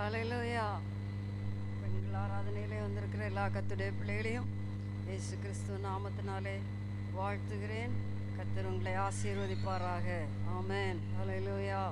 ஹalleluya பெண்கள் ஆராதனையிலே வந்திருக்கிற எல்லா கத்துடைய பிள்ளைகளையும் இயேசு கிறிஸ்துவ நாமத்தினாலே வாழ்த்துகிறேன் கர்த்தர் உங்களை ஆசீர்வதிப்பாராக ஆமென் ஹalleluya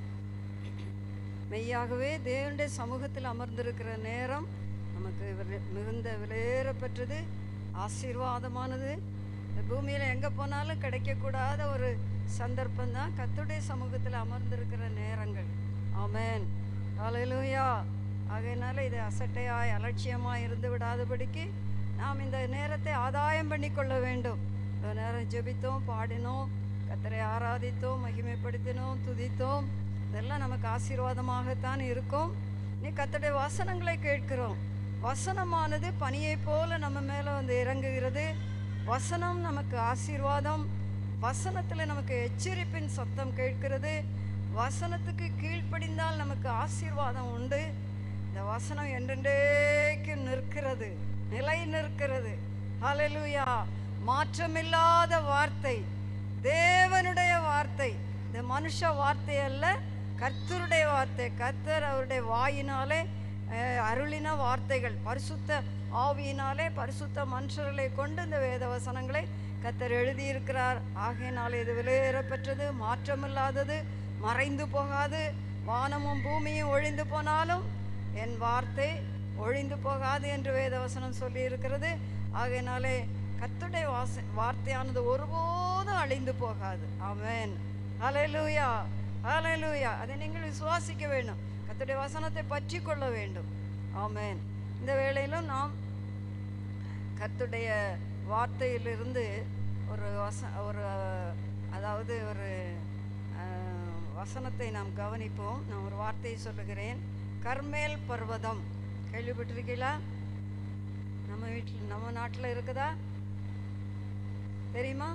மெய்யாகவே தேவனுடைய சமூகத்தில் அமர்ந்திருக்கிற நேரம் நமக்கு விலை- மிகுந்த விலையேற பெற்றது ஆசீர்வாதமானது இந்த பூமியில் எங்கே போனாலும் கிடைக்கக்கூடாத ஒரு சந்தர்ப்பம் தான் கத்துடைய சமூகத்தில் அமர்ந்திருக்கிற நேரங்கள் ஆமென் ஹalleluya ஆகையினால இதை அசட்டையாய் அலட்சியமாய் இருந்து விடாதபடிக்கு நாம் இந்த நேரத்தை ஆதாயம் பண்ணிக்கொள்ள வேண்டும் இவ்வளோ நேரம் ஜெபித்தோம் பாடினோம் கத்தரை ஆராதித்தோம் மகிமைப்படுத்தினோம் துதித்தோம் இதெல்லாம் நமக்கு ஆசீர்வாதமாகத்தான் இருக்கும் நீ கத்தருடைய வசனங்களை கேட்கிறோம் வசனமானது பனியைப் போல நம்ம மேலே வந்து இறங்குகிறது வசனம் நமக்கு ஆசீர்வாதம் வசனத்தில் நமக்கு எச்சரிப்பின் சத்தம் கேட்கிறது வசனத்துக்கு கீழ்ப்படிந்தால் நமக்கு ஆசீர்வாதம் உண்டு இந்த வசனம் என்றென்றைக்கும் நிற்கிறது நிலை நிற்கிறது ஹalleluya மாற்றமில்லாத வார்த்தை தேவனுடைய வார்த்தை இந்த மனுஷ வார்த்தை அல்ல கர்த்தருடைய வார்த்தை கர்த்தர் அவருடைய வாயினாலே அஹ், அருளின வார்த்தைகள் பரிசுத்த ஆவியினாலே பரிசுத்த மனுஷர்களை கொண்டு இந்த வேத வசனங்களை கர்த்தர் எழுதியிருக்கிறார் ஆகையினாலே இது விலையேற பெற்றது மாற்றமில்லாதது மறைந்து போகாது வானமும் பூமியும் ஒழிந்து போனாலும் என் வார்த்தை ஒழிந்து போகாது என்று வேதவசனம் சொல்லி இருக்கிறது ஆகையினாலே கர்த்தருடைய வாச வார்த்தையானது ஒருபோதும் அழிந்து போகாது ஆமென் ஹalleluya ஹalleluya அதை நீங்கள் விசுவாசிக்க வேண்டும் கர்த்தருடைய வசனத்தை பற்றி கொள்ள வேண்டும் ஆமென் இந்த வேளையிலும் நாம் கர்த்தருடைய வார்த்தையிலிருந்து ஒரு வச ஒரு அதாவது ஒரு அஹ், வசனத்தை நாம் கவனிப்போம் நான் ஒரு வார்த்தையை சொல்லுகிறேன் கர்மேல் பர்வதம் கேள்விப்பட்டிருக்கீங்களா நம்ம வீட்டில் நம்ம நாட்டில் இருக்குதா தெரியுமா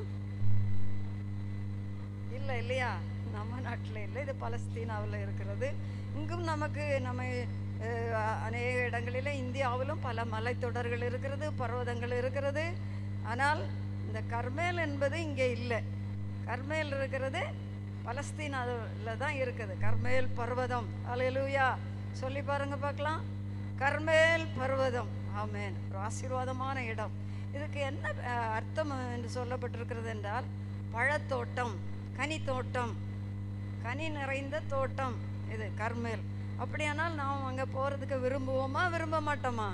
இல்லை இல்லையா நம்ம நாட்டில் இல்லை இது பலஸ்தீனாவில் இருக்கிறது இங்கும் நமக்கு நம்ம அஹ், அநேக இடங்களில் இந்தியாவிலும் பல மலைத்தொடர்கள் இருக்கிறது பர்வதங்கள் இருக்கிறது ஆனால் இந்த கர்மேல் என்பது இங்கே இல்லை கர்மேல் இருக்கிறது பலஸ்தீனாவில் தான் இருக்குது கர்மேல் பர்வதம் அலையலூயா சொல்லி பாருங்க பார்க்கலாம் கர்மேல் பர்வதம் ஆமென் ஒரு ஆசீர்வாதமான இடம் இதுக்கு என்ன அஹ், அர்த்தம் என்று சொல்லப்பட்டிருக்கிறது என்றால் பழத்தோட்டம் கனி தோட்டம் கனி நிறைந்த தோட்டம் இது கர்மேல் அப்படியானால் நாம் அங்கே போகிறதுக்கு விரும்புவோமா விரும்ப மாட்டோமா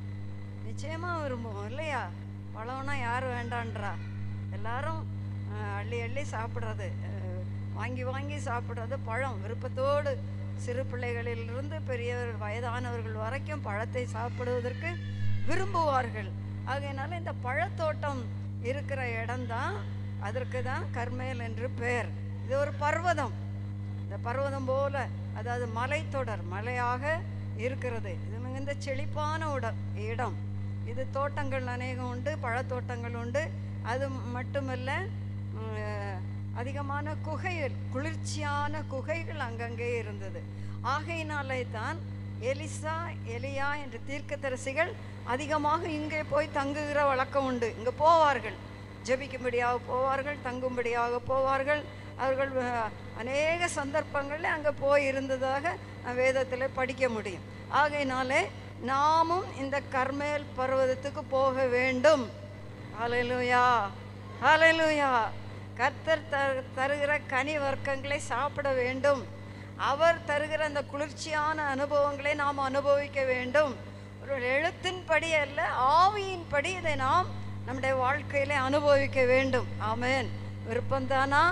நிச்சயமாக விரும்புவோம் இல்லையா பழம்னா யார் வேண்டான்றா எல்லாரும் அஹ், அள்ளி அள்ளி சாப்பிட்றது அஹ், வாங்கி வாங்கி சாப்பிட்றது பழம் விருப்பத்தோடு சிறு பிள்ளைகளிலிருந்து பெரியவர் வயதானவர்கள் வரைக்கும் பழத்தை சாப்பிடுவதற்கு விரும்புவார்கள் ஆகையினால இந்த பழத்தோட்டம் இருக்கிற இடம்தான் அதற்கு தான் கர்மேல் என்று பெயர் இது ஒரு பர்வதம் இந்த பர்வதம் போல அதாவது மலைத்தொடர் மலையாக இருக்கிறது இது மிகுந்த செழிப்பான உட இடம் இது தோட்டங்கள் அநேகம் உண்டு பழத்தோட்டங்கள் உண்டு அது மட்டுமல்ல உம், அஹ், அதிகமான குகைகள் குளிர்ச்சியான குகைகள் அங்கங்கே இருந்தது ஆகையினாலே தான் எலிசா எலியா என்ற தீர்க்கதரிசிகள் அதிகமாக இங்கே போய் தங்குகிற வழக்கம் உண்டு இங்கே போவார்கள் ஜெபிக்கும்படியாக போவார்கள் தங்கும்படியாக போவார்கள் அவர்கள் அஹ், அநேக சந்தர்ப்பங்களில் அங்கே போய் இருந்ததாக நான் வேதத்தில் படிக்க முடியும் ஆகையினாலே நாமும் இந்த கர்மேல் பர்வதத்துக்கு போக வேண்டும் ஹalleluya ஹalleluya கர்த்தர் தரு தருகிற கனி வர்க்கங்களை சாப்பிட வேண்டும் அவர் தருகிற அந்த குளிர்ச்சியான அனுபவங்களை நாம் அனுபவிக்க வேண்டும் ஒரு எழுத்தின்படி அல்ல ஆவியின்படி இதை நாம் நம்முடைய வாழ்க்கையிலே அனுபவிக்க வேண்டும் ஆமென் விருப்பம்தானா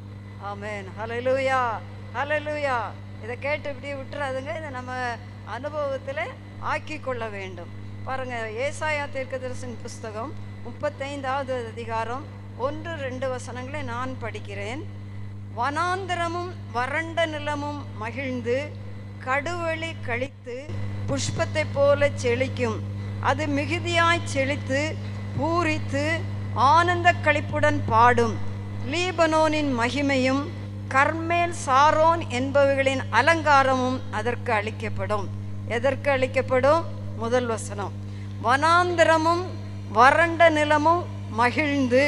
ஆமென் ஹalleluya ஹalleluya இதை கேட்டு இப்படி விட்டுறாதுங்க இதை நம்ம அனுபவத்தில் ஆக்கி கொள்ள வேண்டும் பாருங்க ஏசாயா தீர்க்கதரிசன் புஸ்தகம் முப்பத்தைந்தாவது அதிகாரம் ஒன்று ரெண்டு வசனங்களை நான் படிக்கிறேன் வனாந்தரமும் வறண்ட நிலமும் மகிழ்ந்து கடுவெளி கழித்து புஷ்பத்தைப் போல செழிக்கும் அது மிகுதியாய் செழித்து பூரித்து ஆனந்த களிப்புடன் பாடும் லீபனோனின் மகிமையும் கர்மேல் சாரோன் என்பவைகளின் அலங்காரமும் அதற்கு அளிக்கப்படும் எதற்கு அளிக்கப்படும் முதல் வசனம் வனாந்தரமும் வறண்ட நிலமும் மகிழ்ந்து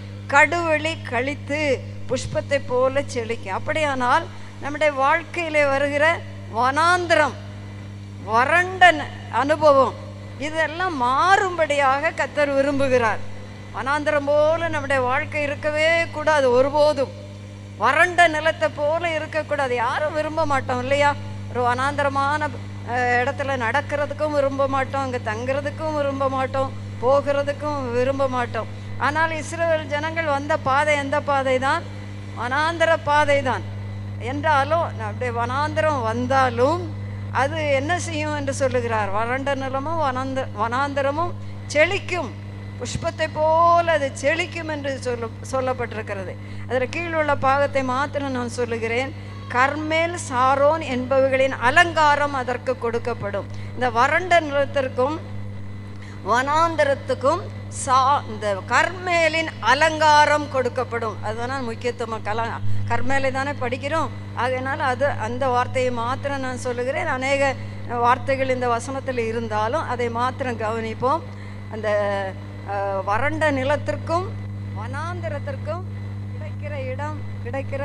கடுவெளி கழித்து புஷ்பத்தை போல செழிக்கும் அப்படியானால் நம்முடைய வாழ்க்கையிலே வருகிற வனாந்திரம் வறண்ட ந- அனுபவம் இதெல்லாம் மாறும்படியாக கத்தர் விரும்புகிறார் வனாந்தரம் போல நம்முடைய வாழ்க்கை இருக்கவே கூடாது ஒருபோதும் வறண்ட நிலத்தை போல இருக்கக்கூடாது யாரும் விரும்ப மாட்டோம் இல்லையா ஒரு வனாந்தரமான அஹ், இடத்துல நடக்கிறதுக்கும் விரும்ப மாட்டோம் அங்கே தங்குறதுக்கும் விரும்ப மாட்டோம் போகிறதுக்கும் விரும்ப மாட்டோம் ஆனால் இஸ்ரவேல் ஜனங்கள் வந்த பாதை எந்த பாதை தான் வனாந்தர பாதை தான் என்றாலும் அப்படியே வனாந்தரம் வந்தாலும் அது என்ன செய்யும் என்று சொல்லுகிறார் வறண்ட நிலமும் வனாந்த வனாந்தரமும் செழிக்கும் புஷ்பத்தை போல அது செழிக்கும் என்று சொல்ல சொல்லப்பட்டிருக்கிறது அதில் கீழுள்ள பாகத்தை மாத்திரம் நான் சொல்லுகிறேன் கர்மேல் சாரோன் என்பவைகளின் அலங்காரம் அதற்கு கொடுக்கப்படும் இந்த வறண்ட நிலத்திற்கும் வனாந்தரத்துக்கும் சா இந்த கர்மேலின் அலங்காரம் கொடுக்கப்படும் அதுதான் முக்கியத்துவம் கல கர்மேலை தானே படிக்கிறோம் அதனால் அது அந்த வார்த்தையை மாத்திரம் நான் சொல்லுகிறேன் அநேக வார்த்தைகள் இந்த வசனத்தில் இருந்தாலும் அதை மாத்திரம் கவனிப்போம் அந்த அஹ், வறண்ட நிலத்திற்கும் வனாந்தரத்திற்கும் கிடைக்கிற இடம் கிடைக்கிற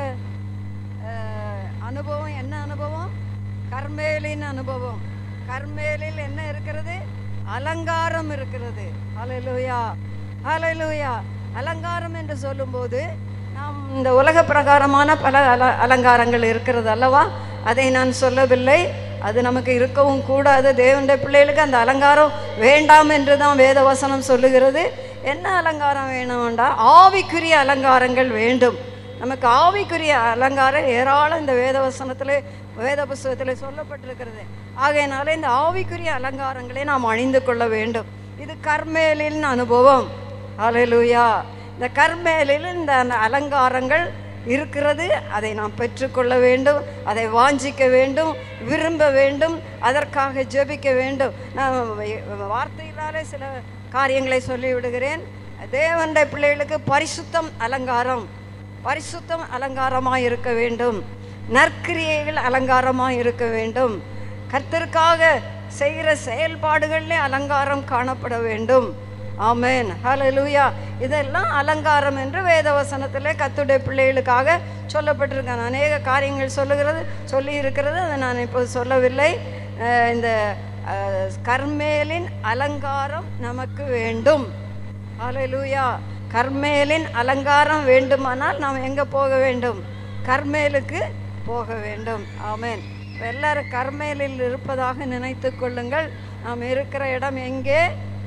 அஹ், அனுபவம் என்ன அனுபவம் கர்மேலின் அனுபவம் கர்மேலில் என்ன இருக்கிறது அலங்காரம் இருக்கிறது ஹalleluya ஹalleluya அலங்காரம் என்று சொல்லும்போது நாம் இந்த உலக பிரகாரமான பல அல அலங்காரங்கள் இருக்கிறது அல்லவா அதை நான் சொல்லவில்லை அது நமக்கு இருக்கவும் கூடாது தேவனுடைய பிள்ளைகளுக்கு அந்த அலங்காரம் வேண்டாம் என்று தான் வேதவசனம் சொல்லுகிறது என்ன அலங்காரம் வேணும்டா ஆவிக்குரிய அலங்காரங்கள் வேண்டும் நமக்கு ஆவிக்குரிய அலங்காரம் ஏராளம் இந்த வேதவசனத்தில் வேத புஸ்தகத்தில் சொல்லப்பட்டிருக்கிறது ஆகையினால இந்த ஆவிக்குரிய அலங்காரங்களை நாம் அணிந்து கொள்ள வேண்டும் இது கர்மேலின் அனுபவம் ஹalleluya இந்த கர்மேலில் இந்த அந்த அலங்காரங்கள் இருக்கிறது அதை நாம் பெற்றுக்கொள்ள வேண்டும் அதை வாஞ்சிக்க வேண்டும் விரும்ப வேண்டும் அதற்காக ஜெபிக்க வேண்டும் நான் வார்த்தையினாலே சில காரியங்களை சொல்லி விடுகிறேன் தேவனுடைய பிள்ளைகளுக்கு பரிசுத்தம் அலங்காரம் பரிசுத்தம் அலங்காரமாக இருக்க வேண்டும் நற்கிரியைகள் அலங்காரமாக இருக்க வேண்டும் கர்த்தருக்காக செய்கிற செயல்பாடுகளிலே அலங்காரம் காணப்பட வேண்டும் ஆமென் ஹalleluya இதெல்லாம் அலங்காரம் என்று வேதவசனத்திலே கர்த்தருடைய பிள்ளைகளுக்காக சொல்லப்பட்டிருக்காங்க அநேக காரியங்கள் சொல்லுகிறது சொல்லி இருக்கிறது அதை நான் இப்போது சொல்லவில்லை அஹ் இந்த அஹ், கர்மேலின் அலங்காரம் நமக்கு வேண்டும் ஹalleluya கர்மேலின் அலங்காரம் வேண்டுமானால் நாம் எங்கே போக வேண்டும் கர்மேலுக்கு போக வேண்டும் ஆமென் இப்ப எல்லாரும் கர்மேலில் இருப்பதாக நினைத்து கொள்ளுங்கள் நாம் இருக்கிற இடம் எங்கே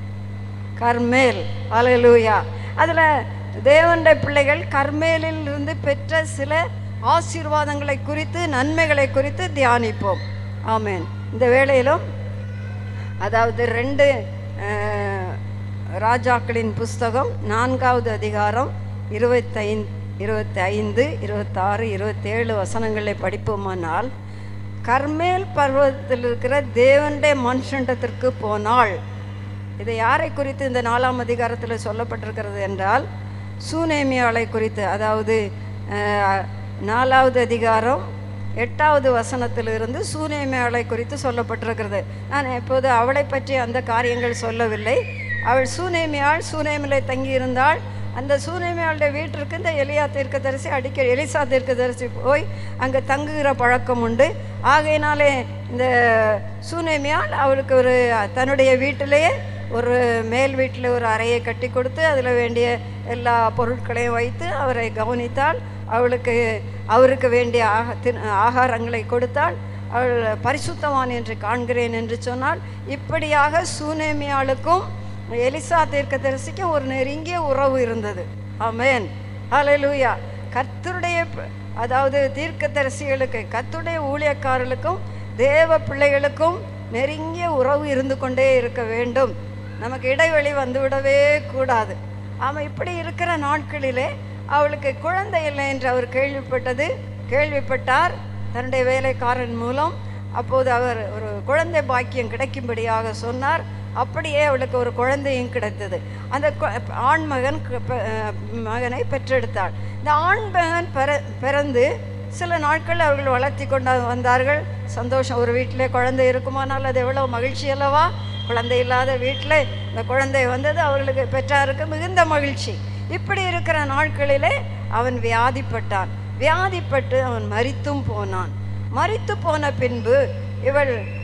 கர்மேல் ஹalleluya அதில் தேவனுடைய பிள்ளைகள் கர்மேலில் இருந்து பெற்ற சில ஆசீர்வாதங்களை குறித்து நன்மைகளை குறித்து தியானிப்போம் ஆமென் இந்த வேளையிலும் அதாவது ரெண்டு அஹ், ராஜாக்களின் புஸ்தகம் நான்காவது அதிகாரம் இருபத்தைந்து இருபத்தி ஐந்து இருபத்தாறு இருபத்தேழு வசனங்களை படிப்போமானால் கர்மேல் பர்வதத்தில் இருக்கிற தேவனுடைய மனுஷண்டத்திற்கு போனாள் இதை யாரை குறித்து இந்த நாலாம் அதிகாரத்தில் சொல்லப்பட்டிருக்கிறது என்றால் சூனேமியாளை குறித்து அதாவது அஹ், நாலாவது அதிகாரம் எட்டாவது வசனத்திலிருந்து சூனேமியாளை குறித்து சொல்லப்பட்டிருக்கிறது நான் இப்போது அவளை பற்றி அந்த காரியங்கள் சொல்லவில்லை அவள் சூனேமியாள் சூனேமிலே தங்கியிருந்தாள் அந்த சூனேமியாளுடைய வீட்டிற்கு இந்த எலியா தீர்க்கதரிசி அடிக்கடி எலிசா தீர்க்கதரிசி போய் அங்கே தங்குகிற பழக்கம் உண்டு ஆகையினாலே இந்த சூனேமியாள் அவளுக்கு ஒரு தன்னுடைய வீட்டிலேயே ஒரு மேல் வீட்டில் ஒரு அறையை கட்டி கொடுத்து அதில் வேண்டிய எல்லா பொருட்களையும் வைத்து அவரை கவனித்தாள் அவளுக்கு அவருக்கு வேண்டிய ஆக தின் ஆகாரங்களை கொடுத்தாள் அவள் பரிசுத்தவான் என்று காண்கிறேன் என்று சொன்னால் இப்படியாக சூனேமியாளுக்கும் எலிசா தீர்க்கதரிசிக்கும் ஒரு நெருங்கிய உறவு இருந்தது ஆமென் ஹalleluya கர்த்தருடைய ப- அதாவது தீர்க்கதரிசிகளுக்கு கர்த்தருடைய ஊழியக்காரர்களுக்கும் தேவ பிள்ளைகளுக்கும் நெருங்கிய உறவு இருந்து கொண்டே இருக்க வேண்டும் நமக்கு இடைவெளி வந்துவிடவே கூடாது ஆமாம் இப்படி இருக்கிற நாட்களிலே அவளுக்கு குழந்தை இல்லை என்று அவர் கேள்விப்பட்டது கேள்விப்பட்டார் தன்னுடைய வேலைக்காரன் மூலம் அப்போது அவர் ஒரு குழந்தை பாக்கியம் கிடைக்கும்படியாக சொன்னார் அப்படியே அவளுக்கு ஒரு குழந்தையும் கிடைத்தது அந்த கு- ஆண் மகன் கு- பெ- அஹ் மகனை பெற்றெடுத்தாள் இந்த ஆண் மகன் பிற பிறந்து சில நாட்கள் அவர்கள் வளர்த்தி கொண்டு வந்தார்கள் சந்தோஷம் ஒரு வீட்டிலே குழந்தை இருக்குமானால் அது எவ்வளோ மகிழ்ச்சி அல்லவா குழந்தை இல்லாத வீட்டில் இந்த குழந்தை வந்தது அவர்களுக்கு பெற்றாருக்கு மிகுந்த மகிழ்ச்சி இப்படி இருக்கிற நாட்களிலே அவன் வியாதிப்பட்டான் வியாதிப்பட்டு அவன் மரித்தும் போனான் மரித்து போன பின்பு இவள்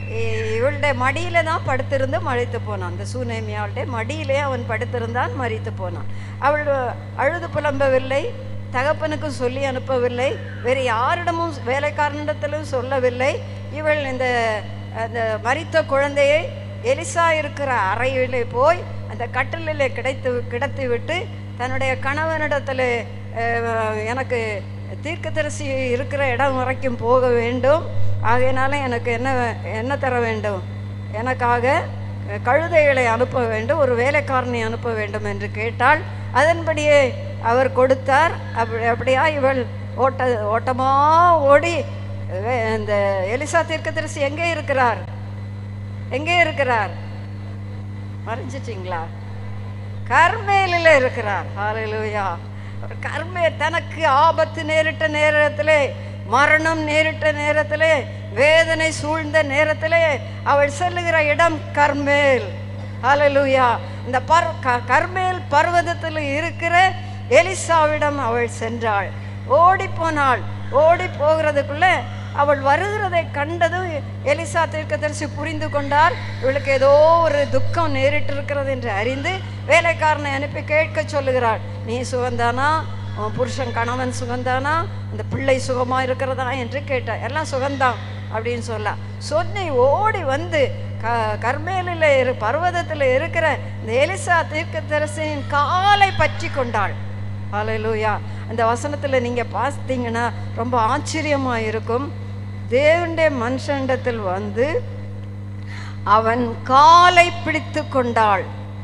இ- இவளுடைய மடியில தான் படுத்திருந்து மறித்து போனான் அந்த சூனேமியாளுடைய மடியிலே அவன் படுத்திருந்தான் மறித்து போனான் அவள் அழுது புலம்பவில்லை தகப்பனுக்கும் சொல்லி அனுப்பவில்லை வேறு யாரிடமும் வேலைக்காரனிடத்திலும் சொல்லவில்லை இவள் இந்த அந்த மரித்த குழந்தையை எலிசா இருக்கிற அறையிலே போய் அந்த கட்டிலில் கிடைத்து கிடத்தி விட்டு தன்னுடைய கணவனிடத்தில் அஹ், எனக்கு தீர்க்கதரிசி இருக்கிற இடம் வரைக்கும் போக வேண்டும் ஆகையினால எனக்கு என்ன வே- என்ன தர வேண்டும் எனக்காக அஹ், கழுதைகளை அனுப்ப வேண்டும் ஒரு வேலைக்காரனை அனுப்ப வேண்டும் என்று கேட்டால் அதன்படியே அவர் கொடுத்தார் அப்படி அப்படியா இவள் ஓட்ட ஓட்டமா ஓடி வே- இந்த எலிசா தீர்க்கதரிசி எங்கே இருக்கிறார் எங்கே இருக்கிறார் மறைஞ்சிட்டிங்களா கர்மேலில் இருக்கிறார் ஹalleluya அவர் கர்மே தனக்கு ஆபத்து நேரிட்ட நேரத்திலே மரணம் நேரிட்ட நேரத்திலே வேதனை சூழ்ந்த நேரத்திலே அவள் செல்லுகிற இடம் கர்மேல் ஹalleluya இந்த பர் க- கர்மேல் பர்வதத்தில் இருக்கிற எலிசாவிடம் அவள் சென்றாள் ஓடி போனாள் ஓடி போகிறதுக்குள்ள அவள் வருகிறதை கண்டதும் எலிசா தீர்க்கதரிசி புரிந்து கொண்டார் இவளுக்கு ஏதோ ஒரு துக்கம் நேரிட்டு இருக்கிறது என்று அறிந்து வேலைக்காரனை அனுப்பி கேட்க சொல்லுகிறாள் நீ சுகந்தானா உன் புருஷன் கணவன் சுகந்தானா இந்த பிள்ளை சுகமா இருக்கிறதா என்று கேட்டார் எல்லாம் சுகந்தான் அப்படின்னு சொல்ல சொன்னி ஓடி வந்து க கர்மேலில் இரு பர்வதத்தில் இருக்கிற இந்த எலிசா தீர்க்கதரிசியின் காலை பற்றி கொண்டாள் ஹalleluya அந்த வசனத்தில் நீங்கள் பார்த்தீங்கன்னா ரொம்ப ஆச்சரியமாக இருக்கும் தேவனுடைய மனுஷனிடத்தில் வந்து அவன் காலை பிடித்து கொண்டாள்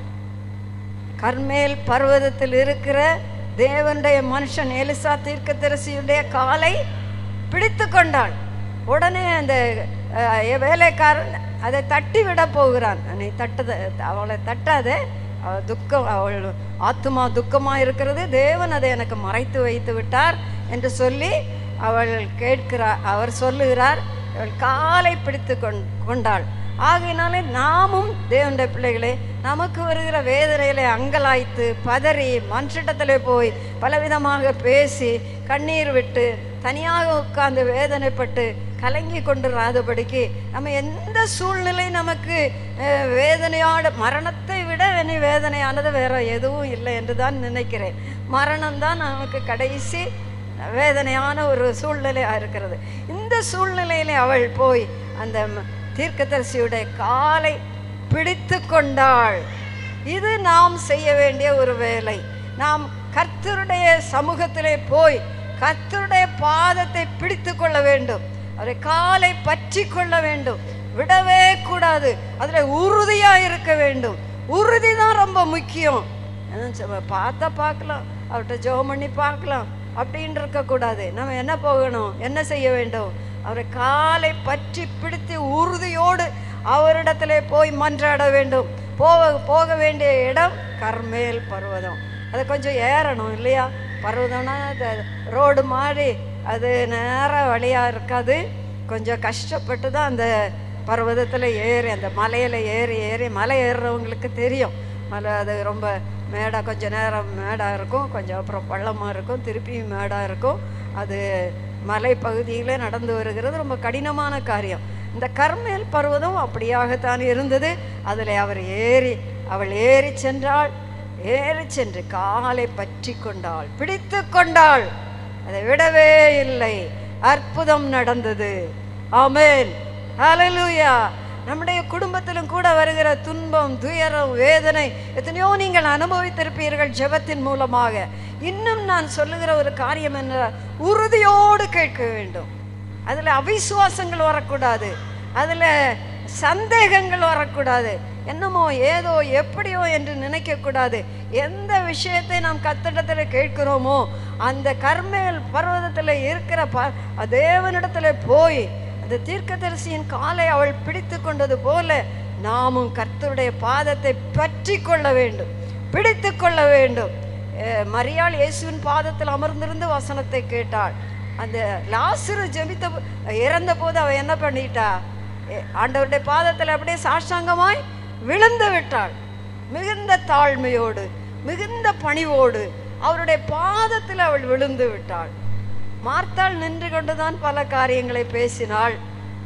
கர்மேல் பர்வதத்தில் இருக்கிற தேவனுடைய மனுஷன் எலிசா தீர்க்கதரிசியுடைய காலை பிடித்து கொண்டாள் உடனே அந்த அஹ், வேலைக்காரன் அதை தட்டி விட போகிறான் நீ தட்டத அவளை தட்டாதே அவ துக்கம் அவள் ஆத்துமா துக்கமா இருக்கிறது தேவன் அதை எனக்கு மறைத்து வைத்து விட்டார் என்று சொல்லி அவள் கேட்கிறார் அவர் சொல்லுகிறார் அவள் காலை பிடித்து கொண் கொண்டாள் ஆகையினாலே நாமும் தேவனுடைய பிள்ளைகளே நமக்கு வருகிற வேதனையிலே அங்கலாய்த்து பதறி மனுஷிடத்திலே போய் பலவிதமாக பேசி கண்ணீர் விட்டு தனியாக உட்கார்ந்து வேதனைப்பட்டு கலங்கி கொண்டிராதபடிக்கு நம்ம எந்த சூழ்நிலை நமக்கு அஹ், வேதனையோட மரணத்தை விட இனி வேதனையானது வேற எதுவும் இல்லை என்று தான் நினைக்கிறேன் மரணம்தான் நமக்கு கடைசி வேதனையான ஒரு சூழ்நிலையாக இருக்கிறது இந்த சூழ்நிலையிலே அவள் போய் அந்த ம- தீர்க்கதரிசியுடைய காலை பிடித்து கொண்டாள் இது நாம் செய்ய வேண்டிய ஒரு வேலை நாம் கர்த்தருடைய சமூகத்திலே போய் கர்த்தருடைய பாதத்தை பிடித்து கொள்ள வேண்டும் அவரை காலை பற்றி கொள்ள வேண்டும் விடவே கூடாது அதில் உறுதியாக இருக்க வேண்டும் உறுதி தான் ரொம்ப முக்கியம் அஹ் ச- பார்த்தா பார்க்கலாம் அவர்கிட்ட ஜெபம் பண்ணி பார்க்கலாம் அப்படின்னு இருக்கக்கூடாது நம்ம என்ன போகணும் என்ன செய்ய வேண்டும் அவரை காலை பற்றி பிடித்து உறுதியோடு அவரிடத்திலே போய் மன்றாட வேண்டும் போக போக வேண்டிய இடம் கர்மேல் பர்வதம் அதை கொஞ்சம் ஏறணும் இல்லையா பர்வதம்னா அது ரோடு மாதிரி அது நேர வழியாக இருக்காது கொஞ்சம் கஷ்டப்பட்டு தான் அந்த பர்வதத்தில் ஏறி அந்த மலையில் ஏறி ஏறி மலை ஏறுறவங்களுக்கு தெரியும் மலை அது ரொம்ப மேடாக கொஞ்சம் நேரம் மேடாக இருக்கும் கொஞ்சம் அப்புறம் பள்ளமாக இருக்கும் திருப்பியும் மேடாக இருக்கும் அது மலை பகுதியில் நடந்து வருகிறது ரொம்ப கடினமான காரியம் இந்த கர்மேல் பர்வதம் அப்படியாகத்தான் இருந்தது அதில் அவர் ஏறி அவள் ஏறி சென்றாள் ஏறி சென்று காலை பற்றி கொண்டாள் பிடித்து கொண்டாள் அதை விடவே இல்லை அற்புதம் நடந்தது ஆமென் ஹalleluya நம்முடைய குடும்பத்திலும் கூட வருகிற துன்பம் துயரம் வேதனை எத்தனையோ நீங்கள் அனுபவித்திருப்பீர்கள் ஜெபத்தின் மூலமாக இன்னும் நான் சொல்லுகிற ஒரு காரியம் என்ன உறுதியோடு கேட்க வேண்டும் அதில் அவிசுவாசங்கள் வரக்கூடாது அதில் சந்தேகங்கள் வரக்கூடாது என்னமோ ஏதோ எப்படியோ என்று நினைக்கக்கூடாது எந்த விஷயத்தை நாம் கத்திடத்தில் கேட்கிறோமோ அந்த கர்மேல் பர்வதத்தில் இருக்கிற ப தேவனிடத்தில் போய் அந்த தீர்க்கதரிசியின் காலை அவள் பிடித்து கொண்டது போல நாமும் கர்த்தருடைய பாதத்தை பற்றி கொள்ள வேண்டும் பிடித்து கொள்ள வேண்டும் அஹ் மரியாள் இயேசுவின் பாதத்தில் அமர்ந்திருந்து வசனத்தை கேட்டாள் அந்த லாசரு ஜெபித்த போ- இறந்த போது அவ என்ன பண்ணிட்டா எ- ஆண்டவருடைய பாதத்தில் அப்படியே சாஷ்டாங்கமாய் விழுந்து விட்டாள் மிகுந்த தாழ்மையோடு மிகுந்த பணிவோடு அவருடைய பாதத்தில் அவள் விழுந்து விட்டாள் மார்த்தாள் நின்று கொண்டுதான் பல காரியங்களை பேசினாள்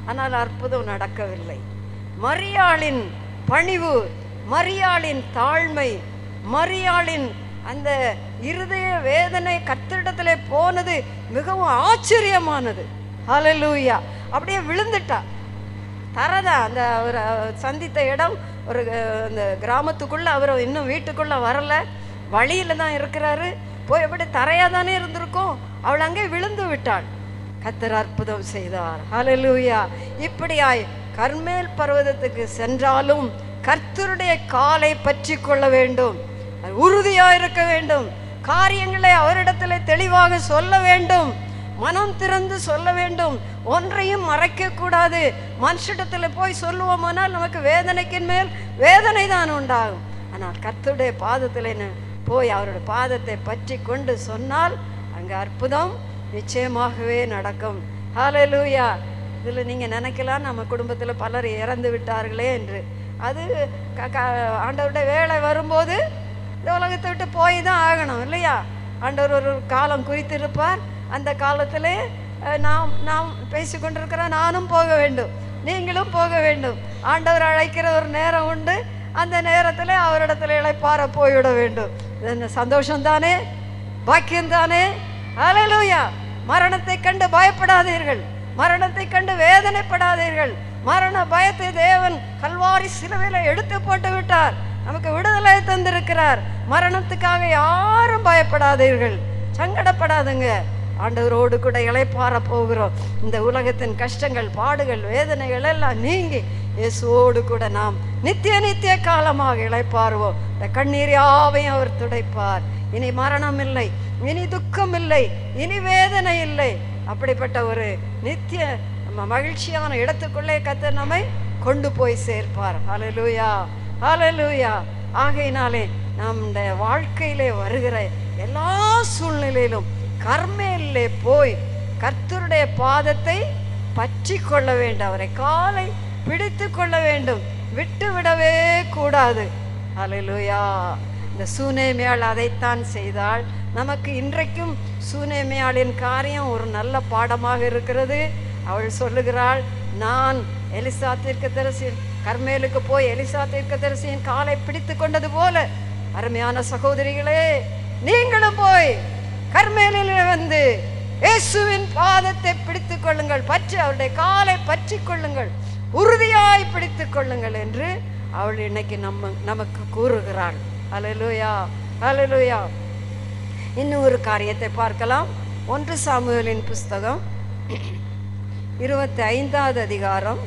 ஆனால் அற்புதம் நடக்கவில்லை மரியாளின் பணிவு மரியாளின் தாழ்மை மரியாளின் அந்த இருதய வேதனை கத்திரிடத்துல போனது மிகவும் ஆச்சரியமானது ஹalleluya அப்படியே விழுந்துட்டா தரதா அந்த அவர் சந்தித்த இடம் ஒரு அஹ், அந்த கிராமத்துக்குள்ள அவர் இன்னும் வீட்டுக்குள்ள வரல வழியில தான் இருக்கிறாரு போய் எப்படி தரையா தானே இருந்திருக்கும் அவள் அங்கே விழுந்து விட்டாள் கத்தர் அற்புதம் செய்தார் ஹalleluya இப்படியாய் கர்மேல் பர்வதத்துக்கு சென்றாலும் கர்த்தருடைய காலை பற்றி கொள்ள வேண்டும் உறுதியா இருக்க வேண்டும் காரியங்களை அவரிடத்தில் தெளிவாக சொல்ல வேண்டும் மனம் திறந்து சொல்ல வேண்டும் ஒன்றையும் மறைக்க கூடாது மனுஷிடத்தில் போய் சொல்லுவோமானால் நமக்கு வேதனைக்கின் மேல் வேதனை தான் உண்டாகும் ஆனால் கர்த்தருடைய பாதத்தில் என்ன போய் அவருடைய பாதத்தை பற்றி கொண்டு சொன்னால் அங்கே அற்புதம் நிச்சயமாகவே நடக்கும் ஹalleluya இதில் நீங்கள் நினைக்கலாம் நம்ம குடும்பத்தில் பலர் இறந்து விட்டார்களே என்று அது க- க- ஆண்டவருடைய வேலை வரும்போது இந்த உலகத்தை விட்டு போய் தான் ஆகணும் இல்லையா ஆண்டவர் ஒரு காலம் குறித்திருப்பார் அந்த காலத்திலே அஹ், நாம் நாம் பேசி கொண்டிருக்கிற நானும் போக வேண்டும் நீங்களும் போக வேண்டும் ஆண்டவர் அழைக்கிற ஒரு நேரம் உண்டு அந்த நேரத்தில் அவரிடத்துல இளைப்பார போய்விட வேண்டும் இது என்ன சந்தோஷம் தானே பாக்கியம் தானே ஹalleluya மரணத்தை கண்டு பயப்படாதீர்கள் மரணத்தை கண்டு வேதனைப்படாதீர்கள் மரண பயத்தை தேவன் கல்வாரி சிலுவையில எடுத்து போட்டு விட்டார் நமக்கு விடுதலை தந்திருக்கிறார் மரணத்துக்காக யாரும் பயப்படாதீர்கள் சங்கடப்படாதுங்க ஆண்டவரோடு கூட இளைப்பாற போகிறோம் இந்த உலகத்தின் கஷ்டங்கள் பாடுகள் வேதனைகள் எல்லாம் நீங்கி இயேசுவோடு கூட நாம் நித்திய நித்திய காலமாக இளைப்பாறுவோம் இந்த கண்ணீர் யாவையும் அவர் துடைப்பார் இனி மரணம் இல்லை இனி துக்கம் இல்லை இனி வேதனை இல்லை அப்படிப்பட்ட ஒரு நித்திய ம- மகிழ்ச்சியான இடத்துக்குள்ளே கத்தர் நம்மை கொண்டு போய் சேர்ப்பார் ஹalleluya ஹalleluya ஆகையினாலே நம்முடைய வாழ்க்கையிலே வருகிற எல்லா சூழ்நிலையிலும் கர்மேலே போய் கர்த்தருடைய பாதத்தை பற்றி கொள்ள வேண்டும் அவரை காலை பிடித்து கொள்ள வேண்டும் விட்டு விடவே கூடாது ஹalleluya இந்த சூனேமியாள் அதைத்தான் செய்தாள் நமக்கு இன்றைக்கும் சூனேமியாளின் காரியம் ஒரு நல்ல பாடமாக இருக்கிறது அவள் சொல்லுகிறாள் நான் எலிசா தீர்க்கதரிசி கர்மேலுக்கு போய் எலிசா தீர்க்கதரிசியின் காலை பிடித்து கொண்டது போல அருமையான சகோதரிகளே நீங்களும் போய் கர்மேலில் வந்து இயேசுவின் பாதத்தை பிடித்துக் கொள்ளுங்கள் பற்றி அவருடைய காலை பற்றி கொள்ளுங்கள் உறுதியாய் பிடித்துக் கொள்ளுங்கள் என்று அவள் இன்னைக்கு நம்ம நமக்கு கூறுகிறாள் அல்லேலூயா அல்லேலூயா இன்னும் ஒரு காரியத்தை பார்க்கலாம் ஒன்று சாமுவேலின் புஸ்தகம் இருபத்தி ஐந்தாவது அதிகாரம்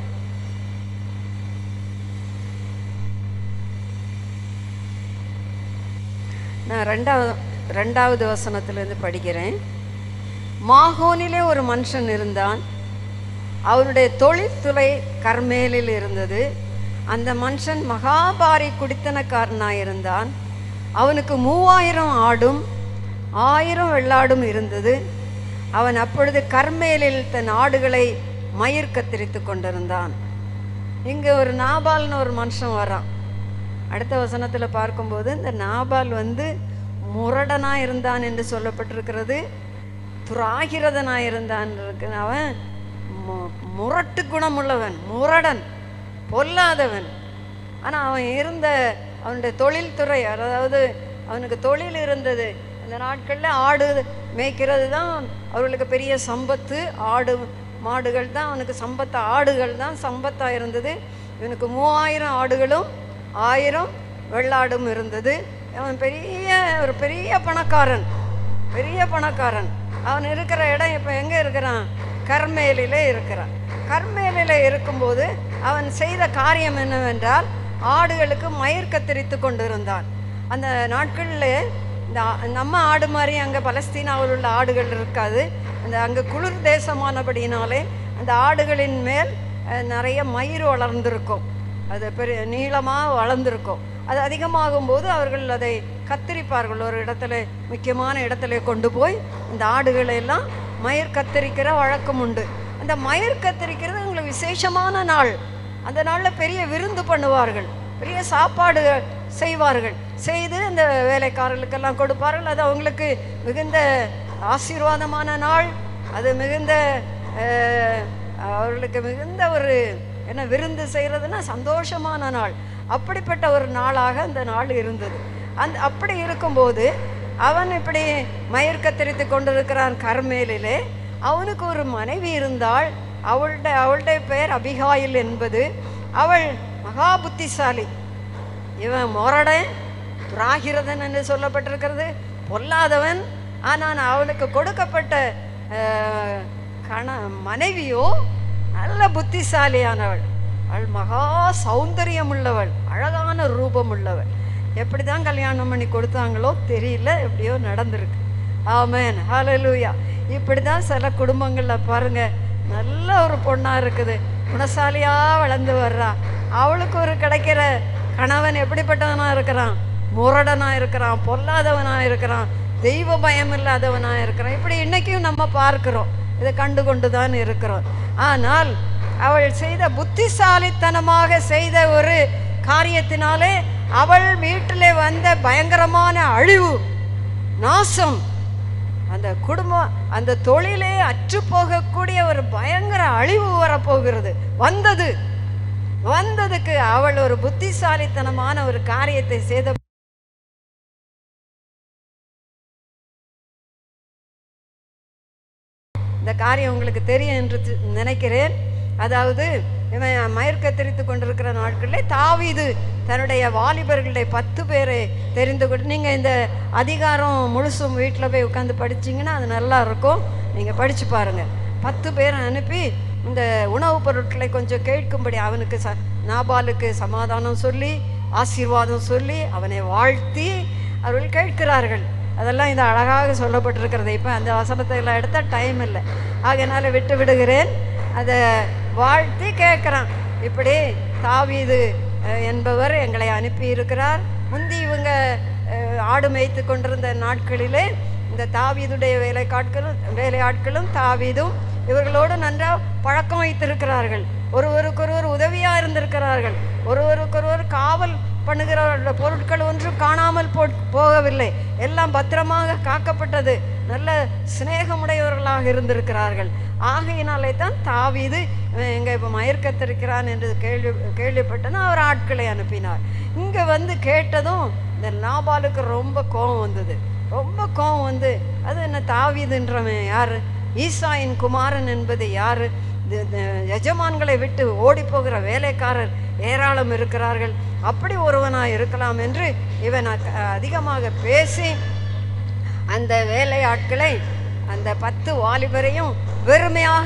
நான் ரெண்டாவது ரெண்டாவது வசனத்திலிருந்து படிக்கிறேன் மாகோனிலே ஒரு மனுஷன் இருந்தான் அவனுடைய தொழில்துறை கர்மேலில் இருந்தது அந்த மனுஷன் மகாபாரி குடித்தனக்காரனாய் இருந்தான் அவனுக்கு மூவாயிரம் ஆடும் ஆயிரம் வெள்ளாடும் இருந்தது அவன் அப்பொழுது கர்மேலில் தன் ஆடுகளை மயிர் கத்தரித்து கொண்டிருந்தான் இங்கே ஒரு நாபால்னு ஒரு மனுஷன் வரான் அடுத்த வசனத்தில் பார்க்கும்போது இந்த நாபால் வந்து முரடனாக இருந்தான் என்று சொல்லப்பட்டிருக்கிறது துராகிரதனாக இருந்தான் இருக்கு அவன் மு- முரட்டு குணமுள்ளவன் முரடன் பொல்லாதவன் ஆனால் அவன் இருந்த அவனுடைய தொழில்துறை அதாவது அவனுக்கு தொழில் இருந்தது அந்த நாட்களில் ஆடு மேய்க்கிறது தான் அவர்களுக்கு பெரிய சம்பத்து ஆடு மாடுகள் தான் அவனுக்கு சம்பத்து ஆடுகள் தான் சம்பத்தாக இருந்தது இவனுக்கு மூவாயிரம் ஆடுகளும் ஆயிரம் வெள்ளாடும் இருந்தது அவன் பெரிய ஒரு பெரிய பணக்காரன் பெரிய பணக்காரன் அவன் இருக்கிற இடம் இப்போ எங்கே இருக்கிறான் கர்மேலிலே இருக்கிறான் கர்மேலிலே இருக்கும்போது அவன் செய்த காரியம் என்னவென்றால் ஆடுகளுக்கு மயிர் கத்தரித்து கொண்டிருந்தான் அந்த நாட்களில் இந்த ஆ- நம்ம ஆடு மாதிரி அங்கே பலஸ்தீனாவில் உள்ள ஆடுகள் இருக்காது அந்த அங்கே குளிர் தேசமானபடியினாலே அந்த ஆடுகளின் மேல் அஹ், நிறைய மயிர் வளர்ந்திருக்கும் அது பெரிய நீளமாக வளர்ந்துருக்கும் அது அதிகமாகும் போது அவர்கள் அதை கத்தரிப்பார்கள் ஒரு இடத்துல முக்கியமான இடத்துல கொண்டு போய் இந்த ஆடுகளை எல்லாம் மயிர் கத்தரிக்கிற வழக்கம் உண்டு அந்த மயிர் கத்தரிக்கிறது உங்களுக்கு விசேஷமான நாள் அந்த நாளில் பெரிய விருந்து பண்ணுவார்கள் பெரிய சாப்பாடு செய்வார்கள் செய்து அந்த வேலைக்காரர்களுக்கெல்லாம் கொடுப்பார்கள் அது அவங்களுக்கு மிகுந்த ஆசீர்வாதமான நாள் அது மிகுந்த அஹ், அவர்களுக்கு மிகுந்த ஒரு என்ன விருந்து செய்கிறதுனா சந்தோஷமான நாள் அப்படிப்பட்ட ஒரு நாளாக அந்த நாள் இருந்தது அந்த அப்படி இருக்கும்போது அவன் இப்படி மயிர் கத்தரித்து கொண்டிருக்கிறான் கர்மேலிலே அவனுக்கு ஒரு மனைவி இருந்தாள் அவளுடைய அவளுடைய பெயர் அபிகாயில் என்பது அவள் மகா புத்திசாலி இவன் மொரடன் துராகிரதன் என்று சொல்லப்பட்டிருக்கிறது பொல்லாதவன் ஆனால் அவனுக்கு கொடுக்கப்பட்ட அஹ், கண மனைவியோ நல்ல புத்திசாலியானவள் அவள் மகா சௌந்தரியம் உள்ளவள் அழகான ரூபம் உள்ளவள் எப்படி தான் கல்யாணம் பண்ணி கொடுத்தாங்களோ தெரியல எப்படியோ நடந்திருக்கு ஆமென் ஹalleluya இப்படி தான் சில குடும்பங்களில் பாருங்க நல்ல ஒரு பொண்ணாக இருக்குது குணசாலியா வளர்ந்து வர்றா அவளுக்கு ஒரு கிடைக்கிற கணவன் எப்படிப்பட்டவனா இருக்கிறான் முரடனா இருக்கிறான் பொல்லாதவனா இருக்கிறான் தெய்வ பயம் இல்லாதவனா இருக்கிறான் இப்படி இன்னைக்கும் நம்ம பார்க்கிறோம் இதை கண்டு கொண்டு தான் இருக்கிறோம் ஆனால் அவள் செய்த புத்திசாலித்தனமாக செய்த ஒரு காரியத்தினாலே அவள் வீட்டிலே வந்த பயங்கரமான அழிவு நாசம் அந்த குடும்பம் அந்த தொழிலே அற்று போகக்கூடிய ஒரு பயங்கர அழிவு வரப்போகிறது வந்தது வந்ததுக்கு அவள் ஒரு புத்திசாலித்தனமான ஒரு காரியத்தை செய்த இந்த காரியம் உங்களுக்கு தெரியும் என்று தி- நினைக்கிறேன் அதாவது இவன் மயிர் கத்தரித்து கொண்டிருக்கிற நாட்களிலே தாவீது தன்னுடைய வாலிபர்களுடைய பத்து பேரை தெரிந்து கொண்டு நீங்கள் இந்த அதிகாரம் முழுசும் வீட்டில் போய் உட்காந்து படிச்சீங்கன்னா அது நல்லா இருக்கும் நீங்கள் படித்து பாருங்கள் பத்து பேரை அனுப்பி இந்த உணவுப் பொருட்களை கொஞ்சம் கேட்கும்படி அவனுக்கு ச நாபாலுக்கு சமாதானம் சொல்லி ஆசீர்வாதம் சொல்லி அவனை வாழ்த்தி அவர்கள் கேட்கிறார்கள் அதெல்லாம் இது அழகாக சொல்லப்பட்டிருக்கிறது இப்போ அந்த வசனத்தை எல்லாம் எடுத்தால் டைம் இல்லை ஆகையினால விட்டு விடுகிறேன் அதை வாழ்த்தி கேட்குறான் இப்படி தாவீது அஹ், என்பவர் எங்களை அனுப்பி இருக்கிறார் முந்தி இவங்க அஹ், ஆடு மேய்த்து கொண்டிருந்த நாட்களிலே இந்த தாவீதுடைய வேலைக்காட்களும் வேலையாட்களும் தாவீதும் இவர்களோடு நன்றாக பழக்கம் வைத்திருக்கிறார்கள் ஒருவருக்கொருவர் உதவியா இருந்திருக்கிறார்கள் ஒருவருக்கொருவர் காவல் பண்ணுகிற பொருட்கள் ஒன்றும் காணாமல் போ போகவில்லை எல்லாம் பத்திரமாக காக்கப்பட்டது நல்ல சிநேகமுடையவர்களாக இருந்திருக்கிறார்கள் ஆகையினாலே தான் தாவீது இவன் எங்க இப்போ மயர்க்கத்திருக்கிறான் என்று கேள்வி கேள்விப்பட்டதும் அவர் ஆட்களை அனுப்பினார் இங்கே வந்து கேட்டதும் இந்த நாபாலுக்கு ரொம்ப கோபம் வந்தது ரொம்ப கோபம் வந்து அது என்ன தாவீதுன்றவன் யாரு ஈசாயின் குமாரன் என்பது யாரு இது- இந்த எஜமான்களை விட்டு ஓடி போகிற வேலைக்காரர் ஏராளம் இருக்கிறார்கள் அப்படி ஒருவனாய் இருக்கலாம் என்று இவன் அ- அதிகமாக பேசி அந்த வேலையாட்களை அந்த பத்து வாலிபரையும் வெறுமையாக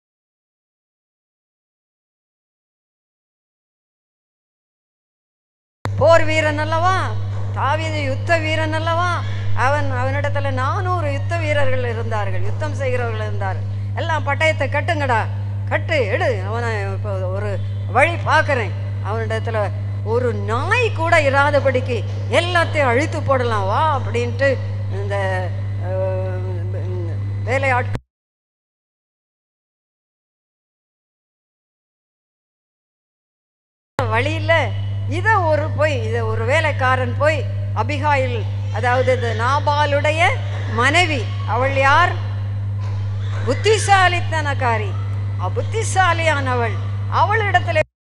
போர் வீரன் அல்லவா தாவீது யுத்த வீரன் அல்லவா அவன் அவனிடத்துல நானூறு யுத்த வீரர்கள் இருந்தார்கள் யுத்தம் செய்கிறவர்கள் இருந்தார்கள் எல்லாம் பட்டயத்தை கட்டுங்கடா கட்டு எடு அவனை இப்போ ஒரு வழி பார்க்குறேன் அவனிடத்துல ஒரு நாய் கூட இராதபடிக்கு எல்லாத்தையும் அழித்து போடலாம் வா அப்படின்ட்டு இந்த அஹ், வேலையாட்கள் வழியில் இதை ஒரு போய் இதை ஒரு வேலைக்காரன் போய் அபிகாயில் அதாவது இந்த நாபாலுடைய மனைவி அவள் யார் புத்திசாலித்தனக்காரி அ- புத்திசாலியானவள் அவளிடத்துல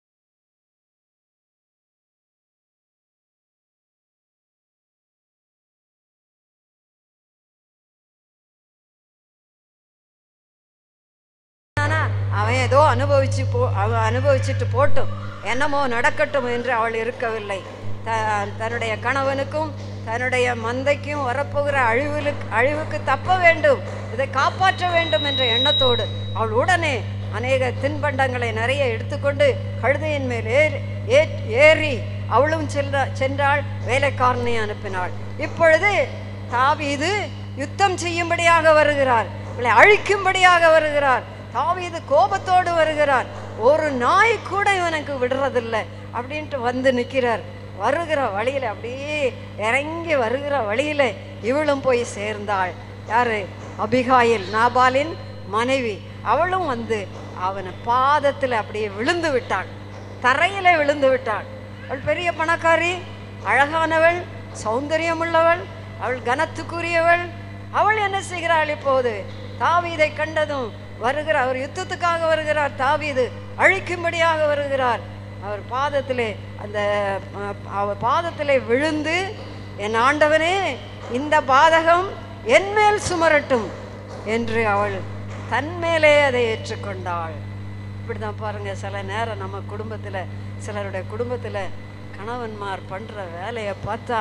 ஆனா அவன் ஏதோ அனுபவிச்சு போ அவன் அனுபவிச்சுட்டு போட்டும் என்னமோ நடக்கட்டும் என்று அவள் இருக்கவில்லை த தன்னுடைய கணவனுக்கும் தன்னுடைய மந்தைக்கும் வரப்போகிற அழிவுக்கு அழிவுக்கு தப்ப வேண்டும் இதை காப்பாற்ற வேண்டும் என்ற எண்ணத்தோடு அவள் உடனே அநேக தின்பண்டங்களை நிறைய எடுத்துக்கொண்டு கழுதையின் மேல் ஏறி ஏற்- ஏறி அவளும் செல்ற சென்றாள் வேலைக்காரனை அனுப்பினாள் இப்பொழுது தாவீது யுத்தம் செய்யும்படியாக வருகிறார் இவளை அழிக்கும்படியாக வருகிறார் தாவீது கோபத்தோடு வருகிறார் ஒரு நாய் கூட இவனுக்கு விடுறதில்லை அப்படின்ட்டு வந்து நிற்கிறார் வருகிற வழியில அப்படியே இறங்கி வருகிற வழியில இவளும் போய் சேர்ந்தாள் யாரு அபிகாயில் நாபாலின் மனைவி அவளும் வந்து அவனை பாதத்தில் அப்படியே விழுந்து விட்டாள் தரையில விழுந்து விட்டாள் அவள் பெரிய பணக்காரி அழகானவள் சௌந்தரியமுள்ளவள் அவள் கனத்துக்குரியவள் அவள் என்ன செய்கிறாள் இப்போது தாவீதை கண்டதும் வருகிறார் அவர் யுத்தத்துக்காக வருகிறார் தாவீது அழிக்கும்படியாக வருகிறார் அவர் பாதத்திலே அந்த அஹ், அவர் பாதத்திலே விழுந்து என் ஆண்டவனே இந்த பாதகம் என்மேல் சுமரட்டும் என்று அவள் தன்மேலே அதை ஏற்றுக்கொண்டாள் இப்படிதான் பாருங்க சில நேரம் நம்ம குடும்பத்துல சிலருடைய குடும்பத்துல கணவன்மார் பண்ற வேலையை பார்த்தா